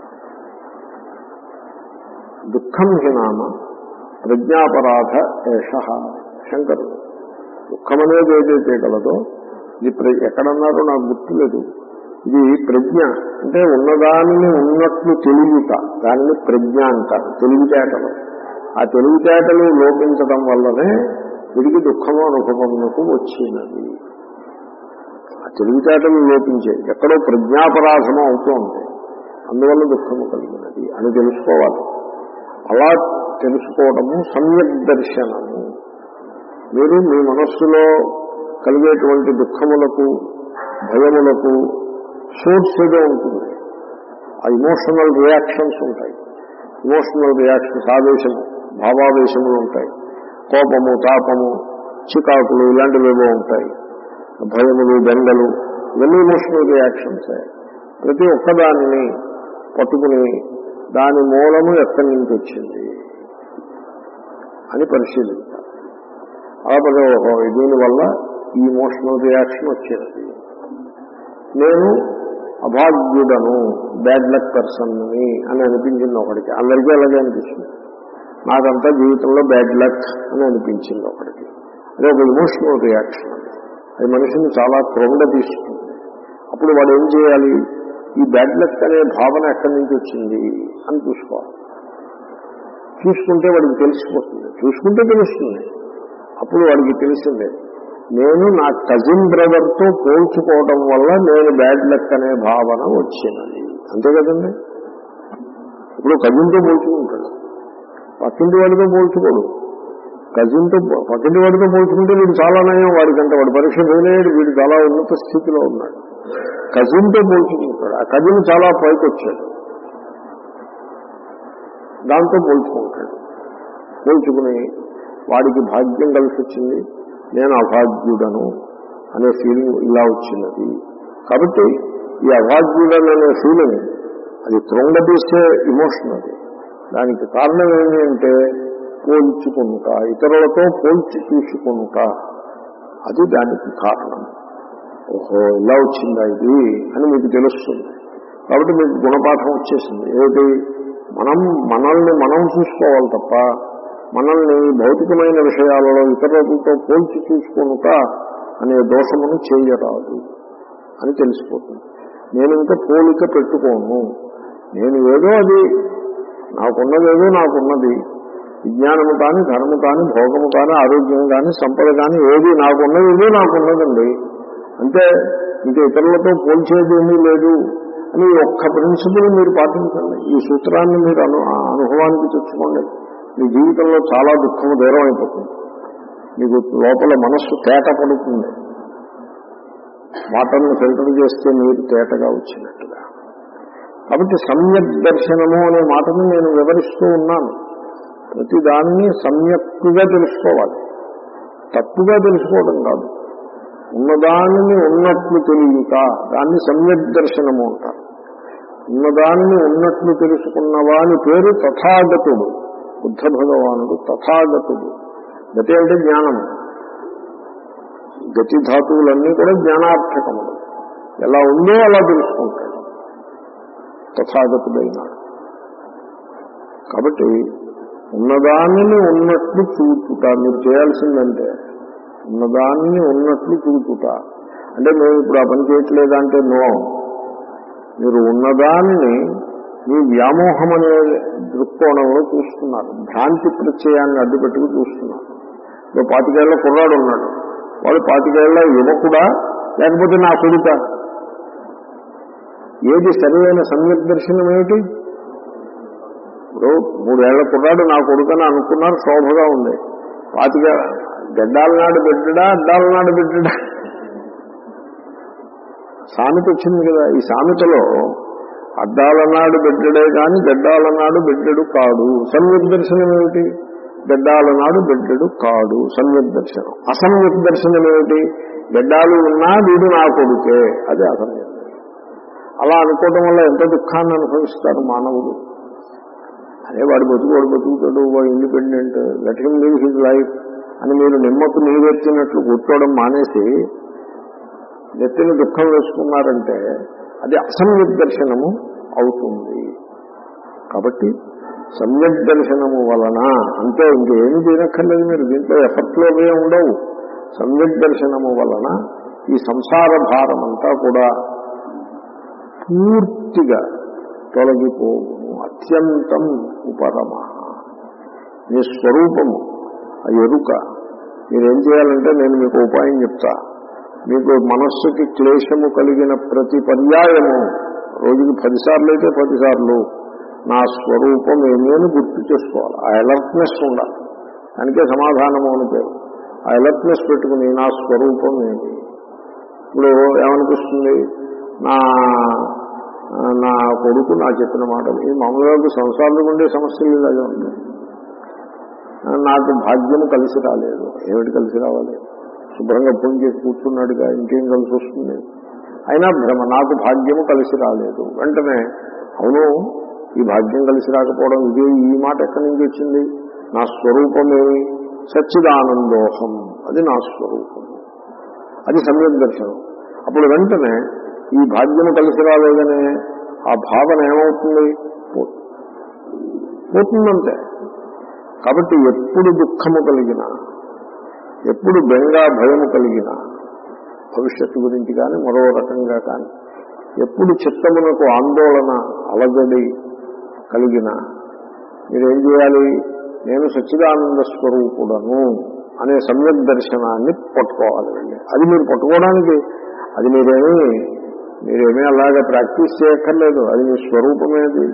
[SPEAKER 1] దుఃఖం హినామ ప్రజ్ఞాపరాధ ఏష శంకరుడు దుఃఖం అనేది ఏదైతే కలదో ఇది ప్ర- ఎక్కడన్నారో నాకు గుర్తులేదు ఇది ప్రజ్ఞ అంటే ఉన్నదానిని ఉన్నట్లు తెలియట దానిని ప్రజ్ఞ అంటారు తెలివితేటలు ఆ తెలివితేటలు లోపించడం వల్లనే వీడికి దుఃఖము అనుభవమునకు వచ్చినది ఆ తెలివితేటలు లోపించే ఎక్కడో ప్రజ్ఞాపరాధము అవుతోంది అందువల్ల దుఃఖము కలిగినది అని తెలుసుకోవాలి అలా తెలుసుకోవడము సమ్యక్ దర్శనము మీరు మీ మనస్సులో కలిగేటువంటి దుఃఖములకు భయములకు సోర్స్ ఏదో ఉంటుంది ఆ ఇమోషనల్ రియాక్షన్స్ ఉంటాయి ఇమోషనల్ రియాక్షన్స్ ఆవేశము భావావేశములు ఉంటాయి కోపము తాపము చికాకులు ఇలాంటివి ఏవో ఉంటాయి భయములు బెంగలు ఇవన్నీ ఇమోషనల్ రియాక్షన్స్ ప్రతి ఒక్కదానిని పట్టుకుని దాని మూలము ఎక్కడి నుంచి వచ్చింది అని పరిశీలించాలి అలా పదే ఓహో దీనివల్ల ఈ ఇమోషనల్ రియాక్షన్ వచ్చినది నేను అభాగ్యుడను బ్యాడ్ లక్ పర్సన్ని అని అనిపించింది ఒకడికి అందరికీ అలాగే అనిపిస్తుంది నాకంతా జీవితంలో బ్యాడ్ లక్ అని అనిపించింది ఒకడికి అదే ఒక ఇమోషనల్ రియాక్షన్ అది మనిషిని చాలా కృంగతీస్తుంది అప్పుడు వాడు ఏం చేయాలి ఈ బ్యాడ్ లక్ అనే భావన ఎక్కడి నుంచి వచ్చింది అని చూసుకోవాలి చూసుకుంటే వాడికి తెలిసిపోతుంది చూసుకుంటే తెలుస్తుంది అప్పుడు వాడికి తెలిసిందే నేను నా కజిన్ బ్రదర్తో పోల్చుకోవడం వల్ల నేను బ్యాడ్ లక్ అనే భావన వచ్చినది అంతే కదండి ఇప్పుడు కజిన్తో పోల్చుకుంటాడు పక్కింటి వాడితో పోల్చుకోడు కజిన్తో పక్కింటి వాడితో పోల్చుకుంటే వీడు చాలా నయం వాడికంటే వాడు పరీక్ష ఫెయిల్ అయ్యాడు వీడు చాలా ఉన్నత స్థితిలో ఉన్నాడు కజిన్తో పోల్చుకుంటాడు ఆ కజిన్ చాలా పైకి వచ్చాడు దాంతో పోల్చుకుంటాడు పోల్చుకుని వాడికి భాగ్యం కలిసి వచ్చింది నేను అభాగ్యుడను అనే ఫీలింగ్ ఇలా వచ్చినది కాబట్టి ఈ అభాగ్యుడను అనే ఫీలింగ్ అది కృంగదీసే ఇమోషన్ అది దానికి కారణం ఏంటి అంటే పోల్చుకుంట ఇతరులతో పోల్చి చూసుకుంట అది దానికి కారణం ఓహో ఇలా వచ్చిందా ఇది అని మీకు తెలుస్తుంది కాబట్టి మీకు గుణపాఠం వచ్చేసింది ఏమిటి మనం మనల్ని మనం చూసుకోవాలి తప్ప మనల్ని భౌతికమైన విషయాలలో ఇతరులతో పోల్చి చూసుకొనుక అనే దోషమును చేయరాదు అని తెలిసిపోతుంది నేను ఇంకా పోలిక పెట్టుకోను నేను ఏదో అది నాకున్నది ఏదో నాకున్నది విజ్ఞానము కానీ ధర్మము కానీ భోగము కానీ ఆరోగ్యం కానీ సంపద కానీ ఏది నాకున్నది ఏదో నాకున్నదండి అంటే ఇంకా ఇతరులతో పోల్చేది ఏమీ లేదు అని ఈ ఒక్క ప్రిన్సిపల్ మీరు పాటించండి ఈ సూత్రాన్ని మీరు అను ఆ అనుభవానికి తెచ్చుకోండి మీ జీవితంలో చాలా దుఃఖము దూరం అయిపోతుంది మీకు లోపల మనస్సు తేట పడుతుంది వాటర్ని ఫిల్టర్ చేస్తే నీరు తేటగా వచ్చినట్టుగా కాబట్టి సమ్యక్ దర్శనము అనే మాటను నేను వివరిస్తూ ఉన్నాను ప్రతి దాన్ని సమ్యక్తుగా తెలుసుకోవాలి తప్పుగా తెలుసుకోవడం కాదు ఉన్నదానిని ఉన్నట్లు తెలియక దాన్ని సమ్యక్ దర్శనము అంటారు ఉన్నదానిని ఉన్నట్లు తెలుసుకున్న వాని పేరు తథాగతుడు బుద్ధ భగవానుడు తథాగతుడు గతి అంటే జ్ఞానము గతి ధాతువులన్నీ కూడా జ్ఞానార్థకములు ఎలా ఉందో అలా తెలుసుకుంటాడు తథాగతుడైనాడు కాబట్టి ఉన్నదానిని ఉన్నట్లు చూచుట మీరు చేయాల్సిందంటే ఉన్నదాన్ని ఉన్నట్లు చూచుట అంటే మేము ఇప్పుడు ఆ పని చేయట్లేదా అంటే నో మీరు ఉన్నదానిని మీ వ్యామోహం అనే దృక్కోణంలో చూస్తున్నారు భ్రాంతి ప్రత్యయాన్ని అడ్డుపెట్టుకు చూస్తున్నారు ఇప్పుడు పాతికేళ్ల కుర్రాడు ఉన్నాడు వాడు పాతికేళ్ల యువకుడా లేకపోతే నా కొడుక ఏది సరైన సమ్యక్ దర్శనం ఏమిటి ఇప్పుడు మూడేళ్ల కుర్రాడు నా కొడుకని అనుకున్నారు శోభగా ఉంది పాతిక గడ్డాల నాడు బిడ్డడా అడ్డాల నాడు బిడ్డడా సామెత వచ్చింది కదా ఈ సామెతలో అద్దాలనాడు బిడ్డడే కాని గడ్డాలనాడు బిడ్డడు కాడు సమ్యక్ దర్శనం ఏమిటి గడ్డాలనాడు బిడ్డడు కాడు సమ్యక్ దర్శనం అసమ్యక్ దర్శనం ఏమిటి గడ్డాలు ఉన్నా వీడు నా కొడుకే అది అసమ్యక్ దర్శనం అలా అనుకోవడం వల్ల ఎంత దుఃఖాన్ని అనుభవిస్తారు మానవుడు అదే వాడు బతుకు వాడు బతుకుతాడు వాడు independent let him live his life అని మీరు నిమ్మకు నీరెత్తినట్లు కూర్చోవడం మానేసి నెత్తిన దుఃఖం వేసుకున్నారంటే అది అసమ్యక్ దర్శనము అవుతుంది కాబట్టి సమ్యక్ దర్శనము వలన అంతే ఇంకేమి చేయనక్కర్లేదు మీరు దీంట్లో ఎఫర్ట్లో ఉండవు సమ్యక్ దర్శనము వలన ఈ సంసార భారం అంతా కూడా పూర్తిగా తొలగిపోవును అత్యంతం ఉపరమ మీ స్వరూపము ఆ ఎరుక మీరేం చేయాలంటే నేను మీకు ఉపాయం చెప్తా మీకు మనస్సుకి క్లేశము కలిగిన ప్రతి పర్యాయము రోజుకి పదిసార్లు అయితే పదిసార్లు నా స్వరూపం ఏమి అని గుర్తు చేసుకోవాలి ఆ అలర్ట్నెస్ ఉండాలి దానికే సమాధానము అని పేరు ఆ అలర్ట్నెస్ పెట్టుకుని నా స్వరూపం ఏమి ఇప్పుడు ఏమనిపిస్తుంది నా నా కొడుకు నా చెప్పిన మాటలు ఈ మామూలుగా సంసారంలో ఉండే సమస్యలు ఇలాగే ఉంటాయి నాకు భాగ్యము కలిసి రాలేదు ఏమిటి కలిసి రావాలి శుభ్రంగా ఫోన్ చేసి కూర్చున్నాడుగా ఇంకేం కలిసి వస్తుంది అయినా భ్రమ నాకు భాగ్యము కలిసి రాలేదు వెంటనే అవును ఈ భాగ్యం కలిసి రాకపోవడం ఇదే ఈ మాట ఎక్కడి నుంచి వచ్చింది నా స్వరూపమేమి సచ్చిదానందోహం అది నా స్వరూపం అది సమ్యక్ దర్శనం అప్పుడు వెంటనే ఈ భాగ్యము కలిసి రాలేదనే ఆ భావన ఏమవుతుంది పోతుందంతే కాబట్టి ఎప్పుడు దుఃఖము కలిగిన ఎప్పుడు బెంగా భయము కలిగిన భవిష్యత్తు గురించి కానీ మరో రకంగా కానీ ఎప్పుడు చిత్తమునకు ఆందోళన అలజడి కలిగిన మీరేం చేయాలి నేను సచ్చిదానంద స్వరూపుడను అనే సమ్యక్ దర్శనాన్ని పట్టుకోవాలి వెళ్ళి అది మీరు పట్టుకోవడానికి అది మీరేమీ మీరేమీ అలాగే ప్రాక్టీస్ చేయక్కర్లేదు అది మీ స్వరూపమేది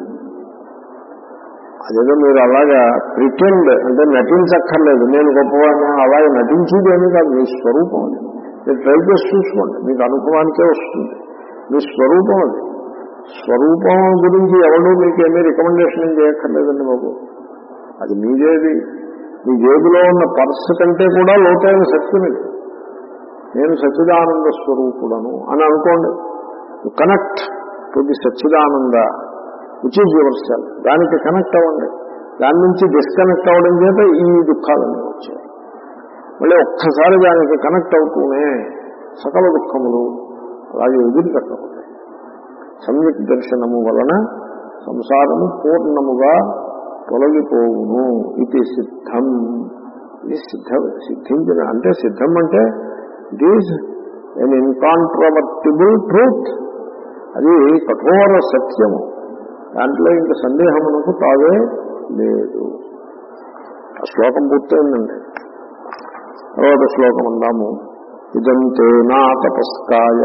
[SPEAKER 1] అదేదో మీరు అలాగా ప్రిటెండ్ అంటే నటించక్కర్లేదు నేను గొప్పవాడిని అలాగే నటించేదేమీ కాదు మీ స్వరూపం అది మీరు ట్రై చేసి చూసుకోండి మీకు అనుభవానికే వస్తుంది మీ స్వరూపం అది స్వరూపం గురించి ఎవరు మీకేమీ రికమెండేషన్ చేయక్కర్లేదండి బాబు అది మీదేది మీ జేబులో ఉన్న పర్స్ కంటే కూడా లోతైన సత్యం ఇది నేను సచ్చిదానంద స్వరూపుడను అని అనుకోండి connect to the Sachchidananda which is your self దానికి కనెక్ట్ అవ్వండి దాని నుంచి డిస్కనెక్ట్ అవ్వడం చేత ఈ దుఃఖాలన్నీ వచ్చాయి మళ్ళీ ఒక్కసారి దానికి కనెక్ట్ అవుతూనే సకల దుఃఖములు అలాగే ఎదురు కట్టబడతాయి సమ్యక్ దర్శనము వలన సంసారము పూర్ణముగా తొలగిపోవును ఇది సిద్ధం ఇది సిద్ధ సిద్ధించిన అంటే సిద్ధం అంటే it is an incontrovertible truth అది కఠోర సత్యము దాంట్లో ఇంక సందేహమునకు తావే లేదు ఆ శ్లోకం పూర్తయిందండి తర్వాత శ్లోకం అందాము ఇదంతే నా తపస్కాయ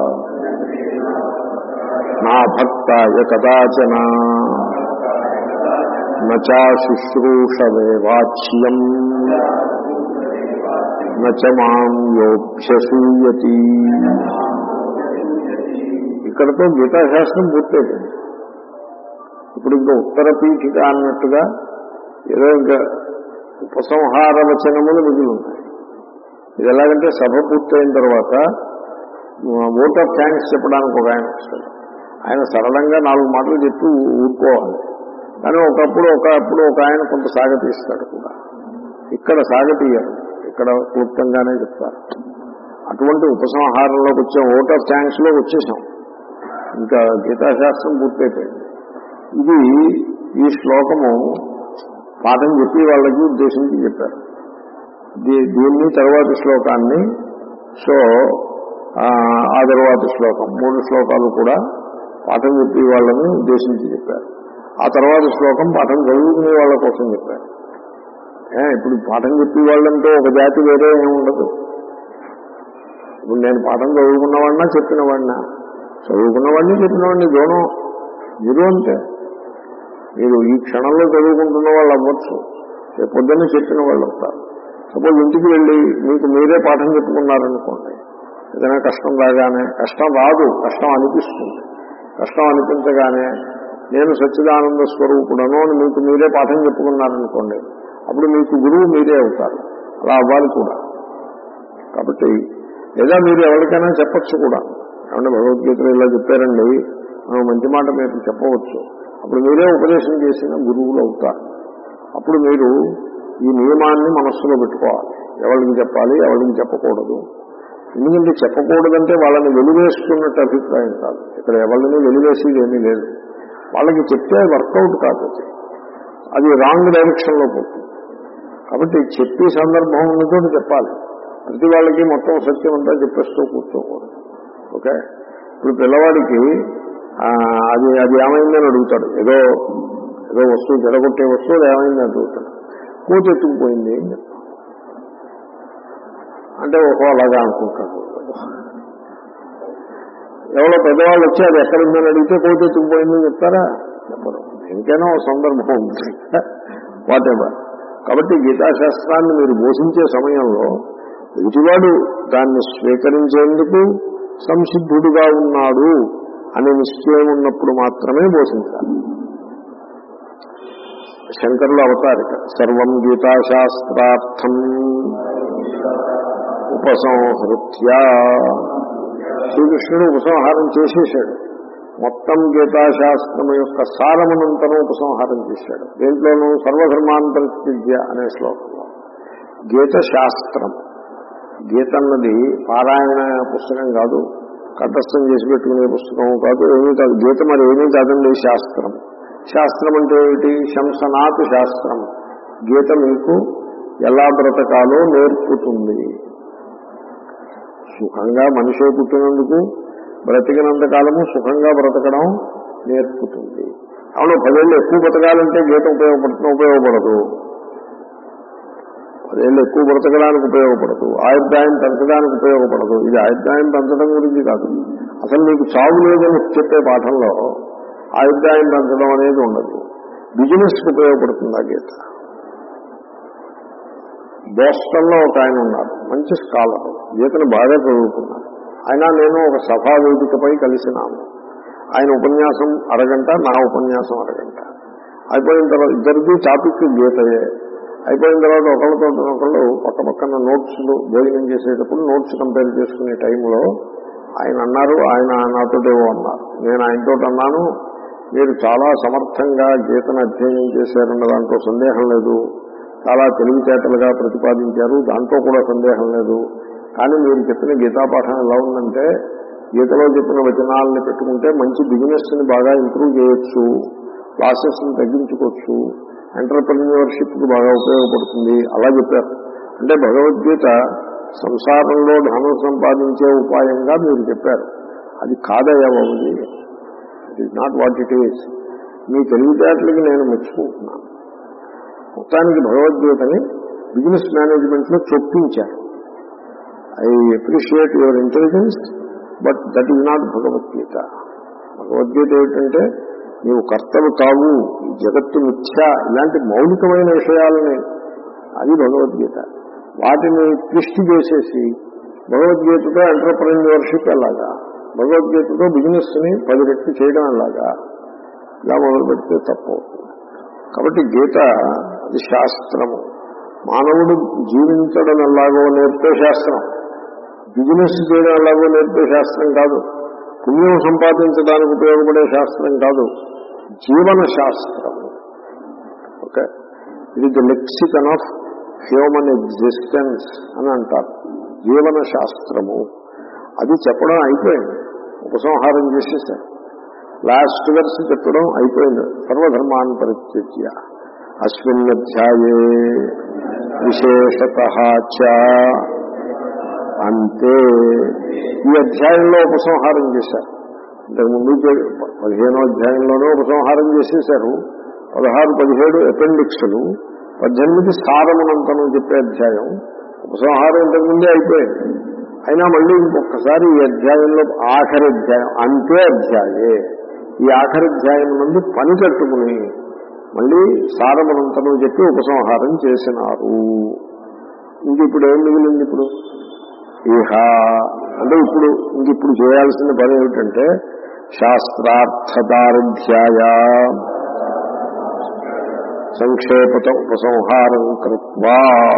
[SPEAKER 1] నా భక్తాయ కదాచన నచా శుశ్రూషవే వాచ్యం నచ మాం యోభ్యసూయతి ఇక్కడతో గీతాశాస్త్రం పూర్తయిపోయింది ఇప్పుడు ఇంకా ఉత్తర పీఠిక అన్నట్టుగా ఏదో ఇంకా ఉపసంహార వచనములు మిగిలి ఉన్నాయి ఇది ఎలాగంటే సభ పూర్తయిన తర్వాత ఓట్ ఆఫ్ థ్యాంక్స్ చెప్పడానికి ఒక ఆయన వస్తాడు ఆయన సరళంగా నాలుగు మాటలు చెప్పి ఊరుకోవాలి కానీ ఒకప్పుడు ఒకప్పుడు ఒక ఆయన కొంత సాగతీస్తాడు కూడా ఇక్కడ సాగతీయరు ఇక్కడ క్లుప్తంగానే చెప్తారు అటువంటి ఉపసంహారంలోకి వచ్చాం ఓట్ ఆఫ్ థ్యాంక్స్ లోకి వచ్చేసాం ఇంకా గీతాశాస్త్రం పూర్తయిపోయింది ఇది ఈ శ్లోకము పాఠం చెప్పి వాళ్ళకి ఉద్దేశించి చెప్పారు దీ- దీన్ని తర్వాతి శ్లోకాన్ని సో ఆ, ఆ తర్వాతి శ్లోకం మూడు శ్లోకాలు కూడా పాఠం చెప్పి వాళ్ళని ఉద్దేశించి చెప్పారు ఆ తర్వాత శ్లోకం పాఠం చదువుకునే వాళ్ళ కోసం చెప్పారు ఏ, ఇప్పుడు పాఠం చెప్పి వాళ్ళంటే ఒక జాతి వేరే ఏమి ఉండదు ఇప్పుడు నేను పాఠం చదువుకున్నవాడినా చెప్పినవాడినా చదువుకున్నవాడిని చెప్పినవాడిని దూరం మీరు అంతే మీరు ఈ క్షణంలో చదువుకుంటున్న వాళ్ళు అవ్వచ్చు రేపు పొద్దున్నే చెప్పిన వాళ్ళు అవుతారు సపోజ్ ఇంటికి వెళ్ళి మీకు మీరే పాఠం చెప్పుకున్నారనుకోండి ఏదైనా కష్టం రాగానే కష్టం రాదు కష్టం అనిపిస్తుంది కష్టం అనిపించగానే నేను సచ్చిదానంద స్వరూపుడను అని మీకు మీరే పాఠం చెప్పుకున్నారనుకోండి అప్పుడు మీకు గురువు మీరే అవుతారు అలా అవ్వాలి కూడా కాబట్టి లేదా మీరు ఎవరికైనా చెప్పచ్చు కూడా ఏమంటే భగవద్గీతలో ఇలా చెప్పారండి మనం మంచి మాట మీరు చెప్పవచ్చు అప్పుడు మీరే ఉపదేశం చేసిన గురువులు అవుతారు అప్పుడు మీరు ఈ నియమాన్ని మనస్సులో పెట్టుకోవాలి ఎవరికి చెప్పాలి ఎవరికి చెప్పకూడదు ఎందుకంటే చెప్పకూడదంటే వాళ్ళని వెలివేసుకున్నట్టు అభిప్రాయం కాదు ఇక్కడ ఎవరిని వెలివేసేది ఏమీ లేదు వాళ్ళకి చెప్తే వర్కౌట్ కాదు అది అది రాంగ్ డైరెక్షన్లో పోతుంది కాబట్టి చెప్పే సందర్భం ఉన్నతో చెప్పాలి ప్రతి వాళ్ళకి మొత్తం సత్యం అంతా చెప్పేస్తూ కూర్చోకూడదు ఓకే ఇప్పుడు పిల్లవాడికి ఆ, అది అది ఏమైందని అడుగుతాడు ఏదో ఏదో వస్తువు జడగొట్టే వస్తువు అది ఏమైందని అడుగుతాడు కోతి ఎత్తుకుపోయింది అని చెప్తాం అంటే ఓహో అలాగా అనుకుంటాడు ఎవరో పెద్దవాళ్ళు వచ్చి అది ఎక్కడుందని అడిగితే కోతి ఎత్తుకుపోయిందని చెప్తారా చెప్పరు దేనికైనా ఒక సందర్భం ఉంది వాట్ ఎవర్ కాబట్టి గీతాశాస్త్రాన్ని మీరు బోధించే సమయంలో ఎదుటివాడు దాన్ని స్వీకరించేందుకు సంసిద్ధుడుగా ఉన్నాడు అనే నిశ్చయం ఉన్నప్పుడు మాత్రమే బోధించాలి శంకరుల అవతారిక సర్వం గీతాశాస్త్రార్థం ఉపసంహృత్య శ్రీకృష్ణుడు ఉపసంహారం చేసేసాడు మొత్తం గీతాశాస్త్రం యొక్క సారమునంతరం ఉపసంహారం చేశాడు దేంట్లోనూ సర్వధర్మాంతరిత్య అనే శ్లోకంలో గీత శాస్త్రం గీత అన్నది పారాయణ పుస్తకం కాదు కంఠస్థం చేసి పెట్టుకునే పుస్తకం కాదు ఏమీ కాదు గీత మరి ఏమీ కాదండి శాస్త్రం శాస్త్రం అంటే ఏమిటి శంసనాథ్ శాస్త్రం గీత మీకు ఎలా బ్రతకాలో నేర్పుతుంది సుఖంగా మనిషి పుట్టినందుకు బ్రతికినంత కాలము సుఖంగా బ్రతకడం నేర్పుతుంది అవును పదేళ్ళు ఎక్కువ బ్రతకాలంటే గీత ఉపయోగపడుతుంది ఉపయోగపడదు పదేళ్ళు ఎక్కువ బ్రతకడానికి ఉపయోగపడదు ఆయుర్దాయం పెంచడానికి ఉపయోగపడదు ఇది ఆయుర్దాయం పెంచడం గురించి కాదు అసలు మీకు చావు లేదని చెప్పే పాఠంలో ఆయుర్దాయం పెంచడం అనేది ఉండదు బిజినెస్కి ఉపయోగపడుతుంది ఆ గీత బోస్టన్లో ఒక ఆయన ఉన్నారు మంచి స్కాలర్ గీతను బాగా చదువుకున్నారు ఆయన నేను ఒక సభా వేదికపై కలిసినాము ఆయన ఉపన్యాసం అరగంట నా ఉపన్యాసం అరగంట అయిపోయిన తర్వాత ఇద్దరిది టాపిక్ గీతయే అయిపోయిన తర్వాత ఒకళ్ళతో ఒకళ్ళు పక్క పక్కన నోట్స్లు భోజనం చేసేటప్పుడు నోట్స్ కంపేర్ చేసుకునే టైంలో ఆయన అన్నారు ఆయన నాతోటేవో అన్నారు నేను ఆయనతో అన్నాను మీరు చాలా సమర్థంగా గీతను అధ్యయనం చేశారన్న దాంట్లో సందేహం లేదు చాలా తెలివితేటలుగా ప్రతిపాదించారు దాంట్లో కూడా సందేహం లేదు కానీ మీరు చెప్పిన గీతాపాఠం ఎలా ఉందంటే గీతలో చెప్పిన వచనాలని పెట్టుకుంటే మంచి బిజినెస్ ని బాగా ఇంప్రూవ్ చేయొచ్చు లాసెస్ ని తగ్గించుకోవచ్చు ఎంటర్ప్రెన్యూర్షిప్ కి బాగా ఉపయోగపడుతుంది అలా చెప్పారు అంటే భగవద్గీత సంసారంలో ధనం సంపాదించే ఉపాయంగా మీరు చెప్పారు అది కాదయ్యా Babuji it is not what it is మీ తెలివితేటలకి నేను మెచ్చుకుంటున్నాను మొత్తానికి భగవద్గీతని బిజినెస్ మేనేజ్మెంట్ లో చొప్పించారు I appreciate your intelligence but that is not Bhagavad Gita Bhagavad Gita ఏమిటంటే నీవు కర్తవు కావు ఈ జగత్తు మిథ్య ఇలాంటి మౌలికమైన విషయాలని అది భగవద్గీత వాటిని ట్విస్ట్ చేసేసి భగవద్గీతతో ఎంటర్ప్రెన్యూర్షిప్ ఎలాగా భగవద్గీతతో బిజినెస్ ని పది రెట్లు చేయడం ఎలాగా ఇలా మొదలు పెడితే తప్పవుతుంది కాబట్టి గీత అది శాస్త్రము మానవుడు జీవించడం ఎలాగో నేర్పే శాస్త్రం బిజినెస్ చేయడం ఎలాగో నేర్పే శాస్త్రం కాదు పుణ్యం సంపాదించడానికి ఉపయోగపడే శాస్త్రం కాదు జీవన శాస్త్రం ఓకే ఇది the lexicon of human existence అని అంటారు జీవన శాస్త్రము అది చెప్పడం అయిపోయింది ఉపసంహారం చేసేసారు లాస్ట్ వర్స్ చెప్పడం అయిపోయింది సర్వధర్మాన్ని పరిత్యజ్య అస్మిన్ అధ్యాయే విశేషత అంతే ఈ అధ్యాయంలో ఉపసంహారం చేశారు ఇంతకుముందు చే- పదిహేనో అధ్యాయంలోనూ ఉపసంహారం చేసేశారు పదహారు పదిహేడు అపెండిక్స్లు పద్దెనిమిది సారమునంతను చెప్పే అధ్యాయం ఉపసంహారం ఇంతకుముందే అయిపోయింది అయినా మళ్ళీ ఇంకొకసారి ఈ అధ్యాయంలో ఆఖరి అధ్యాయం అంతే అధ్యాయే ఈ ఆఖరి అధ్యాయం నుండి పని కట్టుకుని మళ్ళీ సారమునంతను చెప్పి ఉపసంహారం చేసినారు ఇంక ఇప్పుడు ఏం మిగిలింది ఇప్పుడు ఇహ అంటే ఇప్పుడు ఇంక ఇప్పుడు చేయాల్సిన పని ఏమిటంటే శాస్త్రార్థదార్ఢ్యాయ సంక్షేపత ఉపసంహారం కృత్వా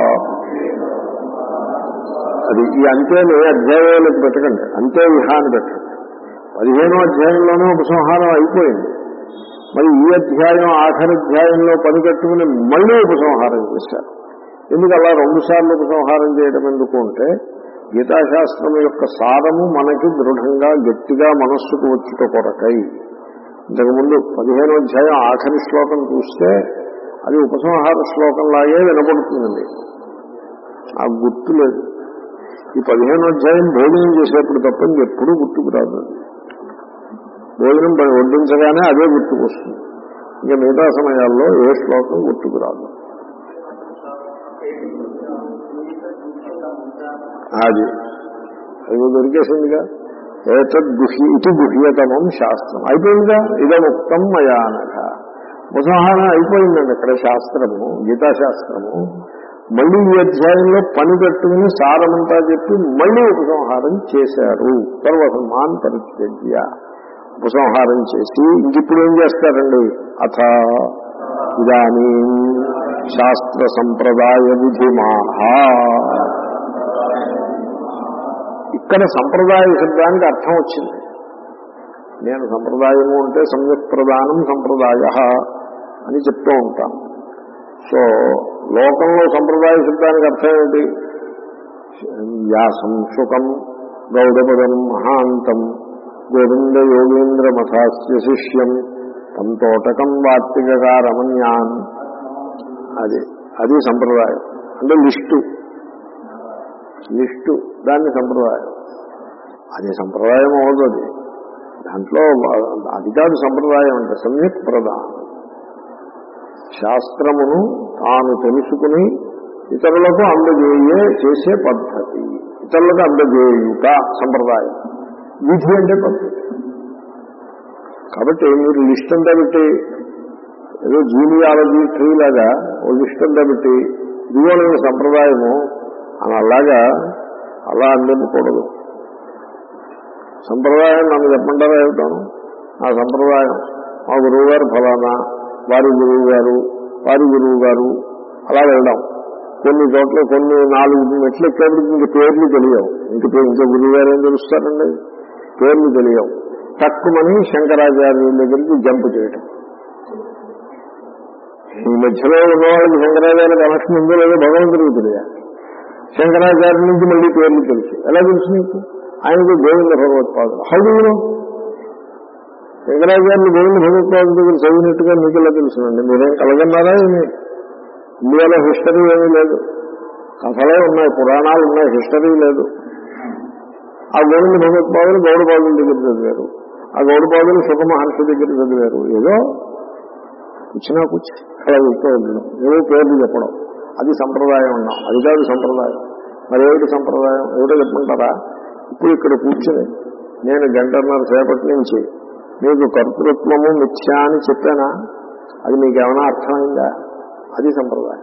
[SPEAKER 1] అది ఈ అంతేని అధ్యాయాలకు పెట్టకండి అంతే విహాన్ని పెట్టండి పదిహేనో అధ్యాయంలోనే ఉపసంహారం అయిపోయింది మరి ఈ అధ్యాయం ఆఖరి అధ్యాయంలో పని కట్టుకుని మళ్ళీ ఉపసంహారం చేశారు ఎందుకు అలా రెండు సార్లు ఉపసంహారం చేయడం ఎందుకు అంటే గీతాశాస్త్రం యొక్క సారము మనకి దృఢంగా గట్టిగా మనస్సుకు వచ్చుట కొరకై ఇంతకుముందు పదిహేనో అధ్యాయం ఆఖరి శ్లోకం చూస్తే అది ఉపసంహార శ్లోకంలాగే వినపడుతుంది ఆ గుర్తు లేదు ఈ పదిహేనో అధ్యాయం భోజనం చేసేప్పుడు తప్ప ఎప్పుడూ గుర్తుకు రాదు భోజనం పని వడ్డించగానే అదే గుర్తుకు వస్తుంది ఇంకా మిగతా సమయాల్లో ఏ శ్లోకం గుర్తుకు రాదు అది అది దొరికేసిందిగా ఏతద్ గుహ్య ఇది గుహ్యతమం శాస్త్రం అయిపోయిందిగా ఇదముక్తం మయానక ఉపసంహారం అయిపోయిందండి ఇక్కడ శాస్త్రము గీతాశాస్త్రము మళ్ళీ ఈ అధ్యాయంలో పని కట్టుకుని సారమంతా చెప్పి మళ్ళీ ఉపసంహారం చేశారు సర్వసమాన్ పరిత్యజ్య ఉపసంహారం చేసి ఇంకిప్పుడు ఏం చేస్తారండి అథ ఇదానీ శాస్త్ర సంప్రదాయ విధిమాహా ఇక్కడ సంప్రదాయ శబ్దానికి అర్థం వచ్చింది నేను సంప్రదాయము అంటే సమ్యక్ ప్రధానం సంప్రదాయ అని చెప్తూ ఉంటాను సో లోకంలో సంప్రదాయ శబ్దానికి అర్థం ఏంటి వ్యాసం శుకం గౌడపదం మహాంతం గోవింద యోగేంద్ర మథాస్య శిష్యం తం తోటకం వార్తికారమన్యాన్ అది అది సంప్రదాయం అంటే లిస్టు లిస్టు దాన్ని సంప్రదాయం అది సంప్రదాయం అవుతుంది దాంట్లో అది కాదు సంప్రదాయం అంటే సమ్యక్ ప్రధానం శాస్త్రమును తాను తెలుసుకుని ఇతరులకు అందజేయే చేసే పద్ధతి ఇతరులకు అందజేయుట సంప్రదాయం విధి అంటే పద్ధతి కాబట్టి మీరు లిస్ట్ అంతా పెట్టి ఏదో జీనియాలజీ ట్రీ లాగా ఓ లిస్ట్ అంతా పెట్టి ఇదిగో నేను సంప్రదాయము అని అలాగా అలా అందింపకూడదు సంప్రదాయం నన్ను చెప్పంటారా చెబుతాను ఆ సంప్రదాయం మా గురువు గారు ఫలానా వారి గురువు గారు వారి గురువు గారు అలా వెళ్ళడం కొన్ని చోట్ల కొన్ని నాలుగు మెట్లు ఎక్కేప్పటికి ఇంక పేర్లు తెలియవు ఇంక ఇంకా గురువు గారు ఏం తెలుస్తారండి పేర్లు తెలియవు తక్కువని శంకరాచార్యుల దగ్గరికి జంప్ చేయటం ఈ మధ్యలో ఉన్న వాళ్ళకి శంకరాచార్య కనెక్షన్ ఉందో లేదో భగవంతుడికి తెలియాలి శంకరాచార్య నుంచి మళ్ళీ పేర్లు తెలుసు ఎలా తెలుసు నీకు ఆయనకు గోవింద భగవత్పాదులు హౌడు శంకరాచార్యులు గోవింద భగవత్పాదుల దగ్గర చదివినట్టుగా మీకు ఎలా తెలుసునండి మీరేం కలగన్నారా ఏమి ఇండియాలో హిస్టరీ ఏమీ లేదు కథలే ఉన్నాయి పురాణాలు ఉన్నాయి హిస్టరీ లేదు ఆ గోవింద భగవత్పాదులు గౌడపాదుల దగ్గర చదివారు ఆ గౌడపాదులు సుఖమహర్షి దగ్గర చదివారు ఏదో కూర్చున్నా కూర్చి అలా వెళ్తూ ఉండడం ఏవో పేర్లు చెప్పడం అది సంప్రదాయం ఉన్నాం అది కాదు సంప్రదాయం మరి ఏమిటి సంప్రదాయం ఏమిటో చెప్పమంటారా ఇప్పుడు ఇక్కడ కూర్చుని నేను గంటన్నర సేపటి నుంచి మీకు కర్తృత్వము మిథ్య అని చెప్పానా అది మీకు ఏమైనా అర్థమైందా అది సంప్రదాయం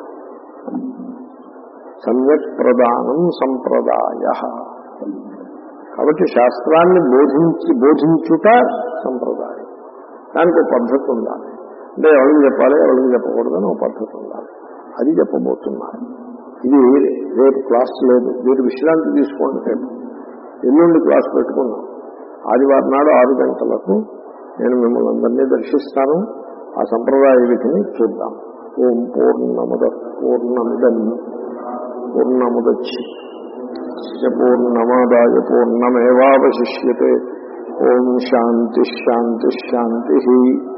[SPEAKER 1] సమ్యక్ ప్రధానం సంప్రదాయ కాబట్టి శాస్త్రాన్ని బోధించి బోధించుట సంప్రదాయం దానికి ఒక పద్ధతి ఉండాలి అంటే ఎవరికి చెప్పాలి ఎవరికి చెప్పకూడదని ఒక పద్ధతి ఉండాలి అది చెప్పబోతున్నారు ఇది రేపు క్లాస్ లేదు మీరు విశ్రాంతి తీసుకోండి రేపు ఎల్లుండి క్లాస్ పెట్టుకున్నాం ఆదివారం నాడు ఆరు గంటలకు నేను మిమ్మల్ని అందరినీ దర్శిస్తాను ఆ సంప్రదాయ విధిని చూద్దాం ఓం పూర్ణముద పూర్ణమిదం పూర్ణముదచ్చి పూర్ణమాదాయ పూర్ణమేవాశిష్యతే ఓం శాంతి శాంతి శాంతి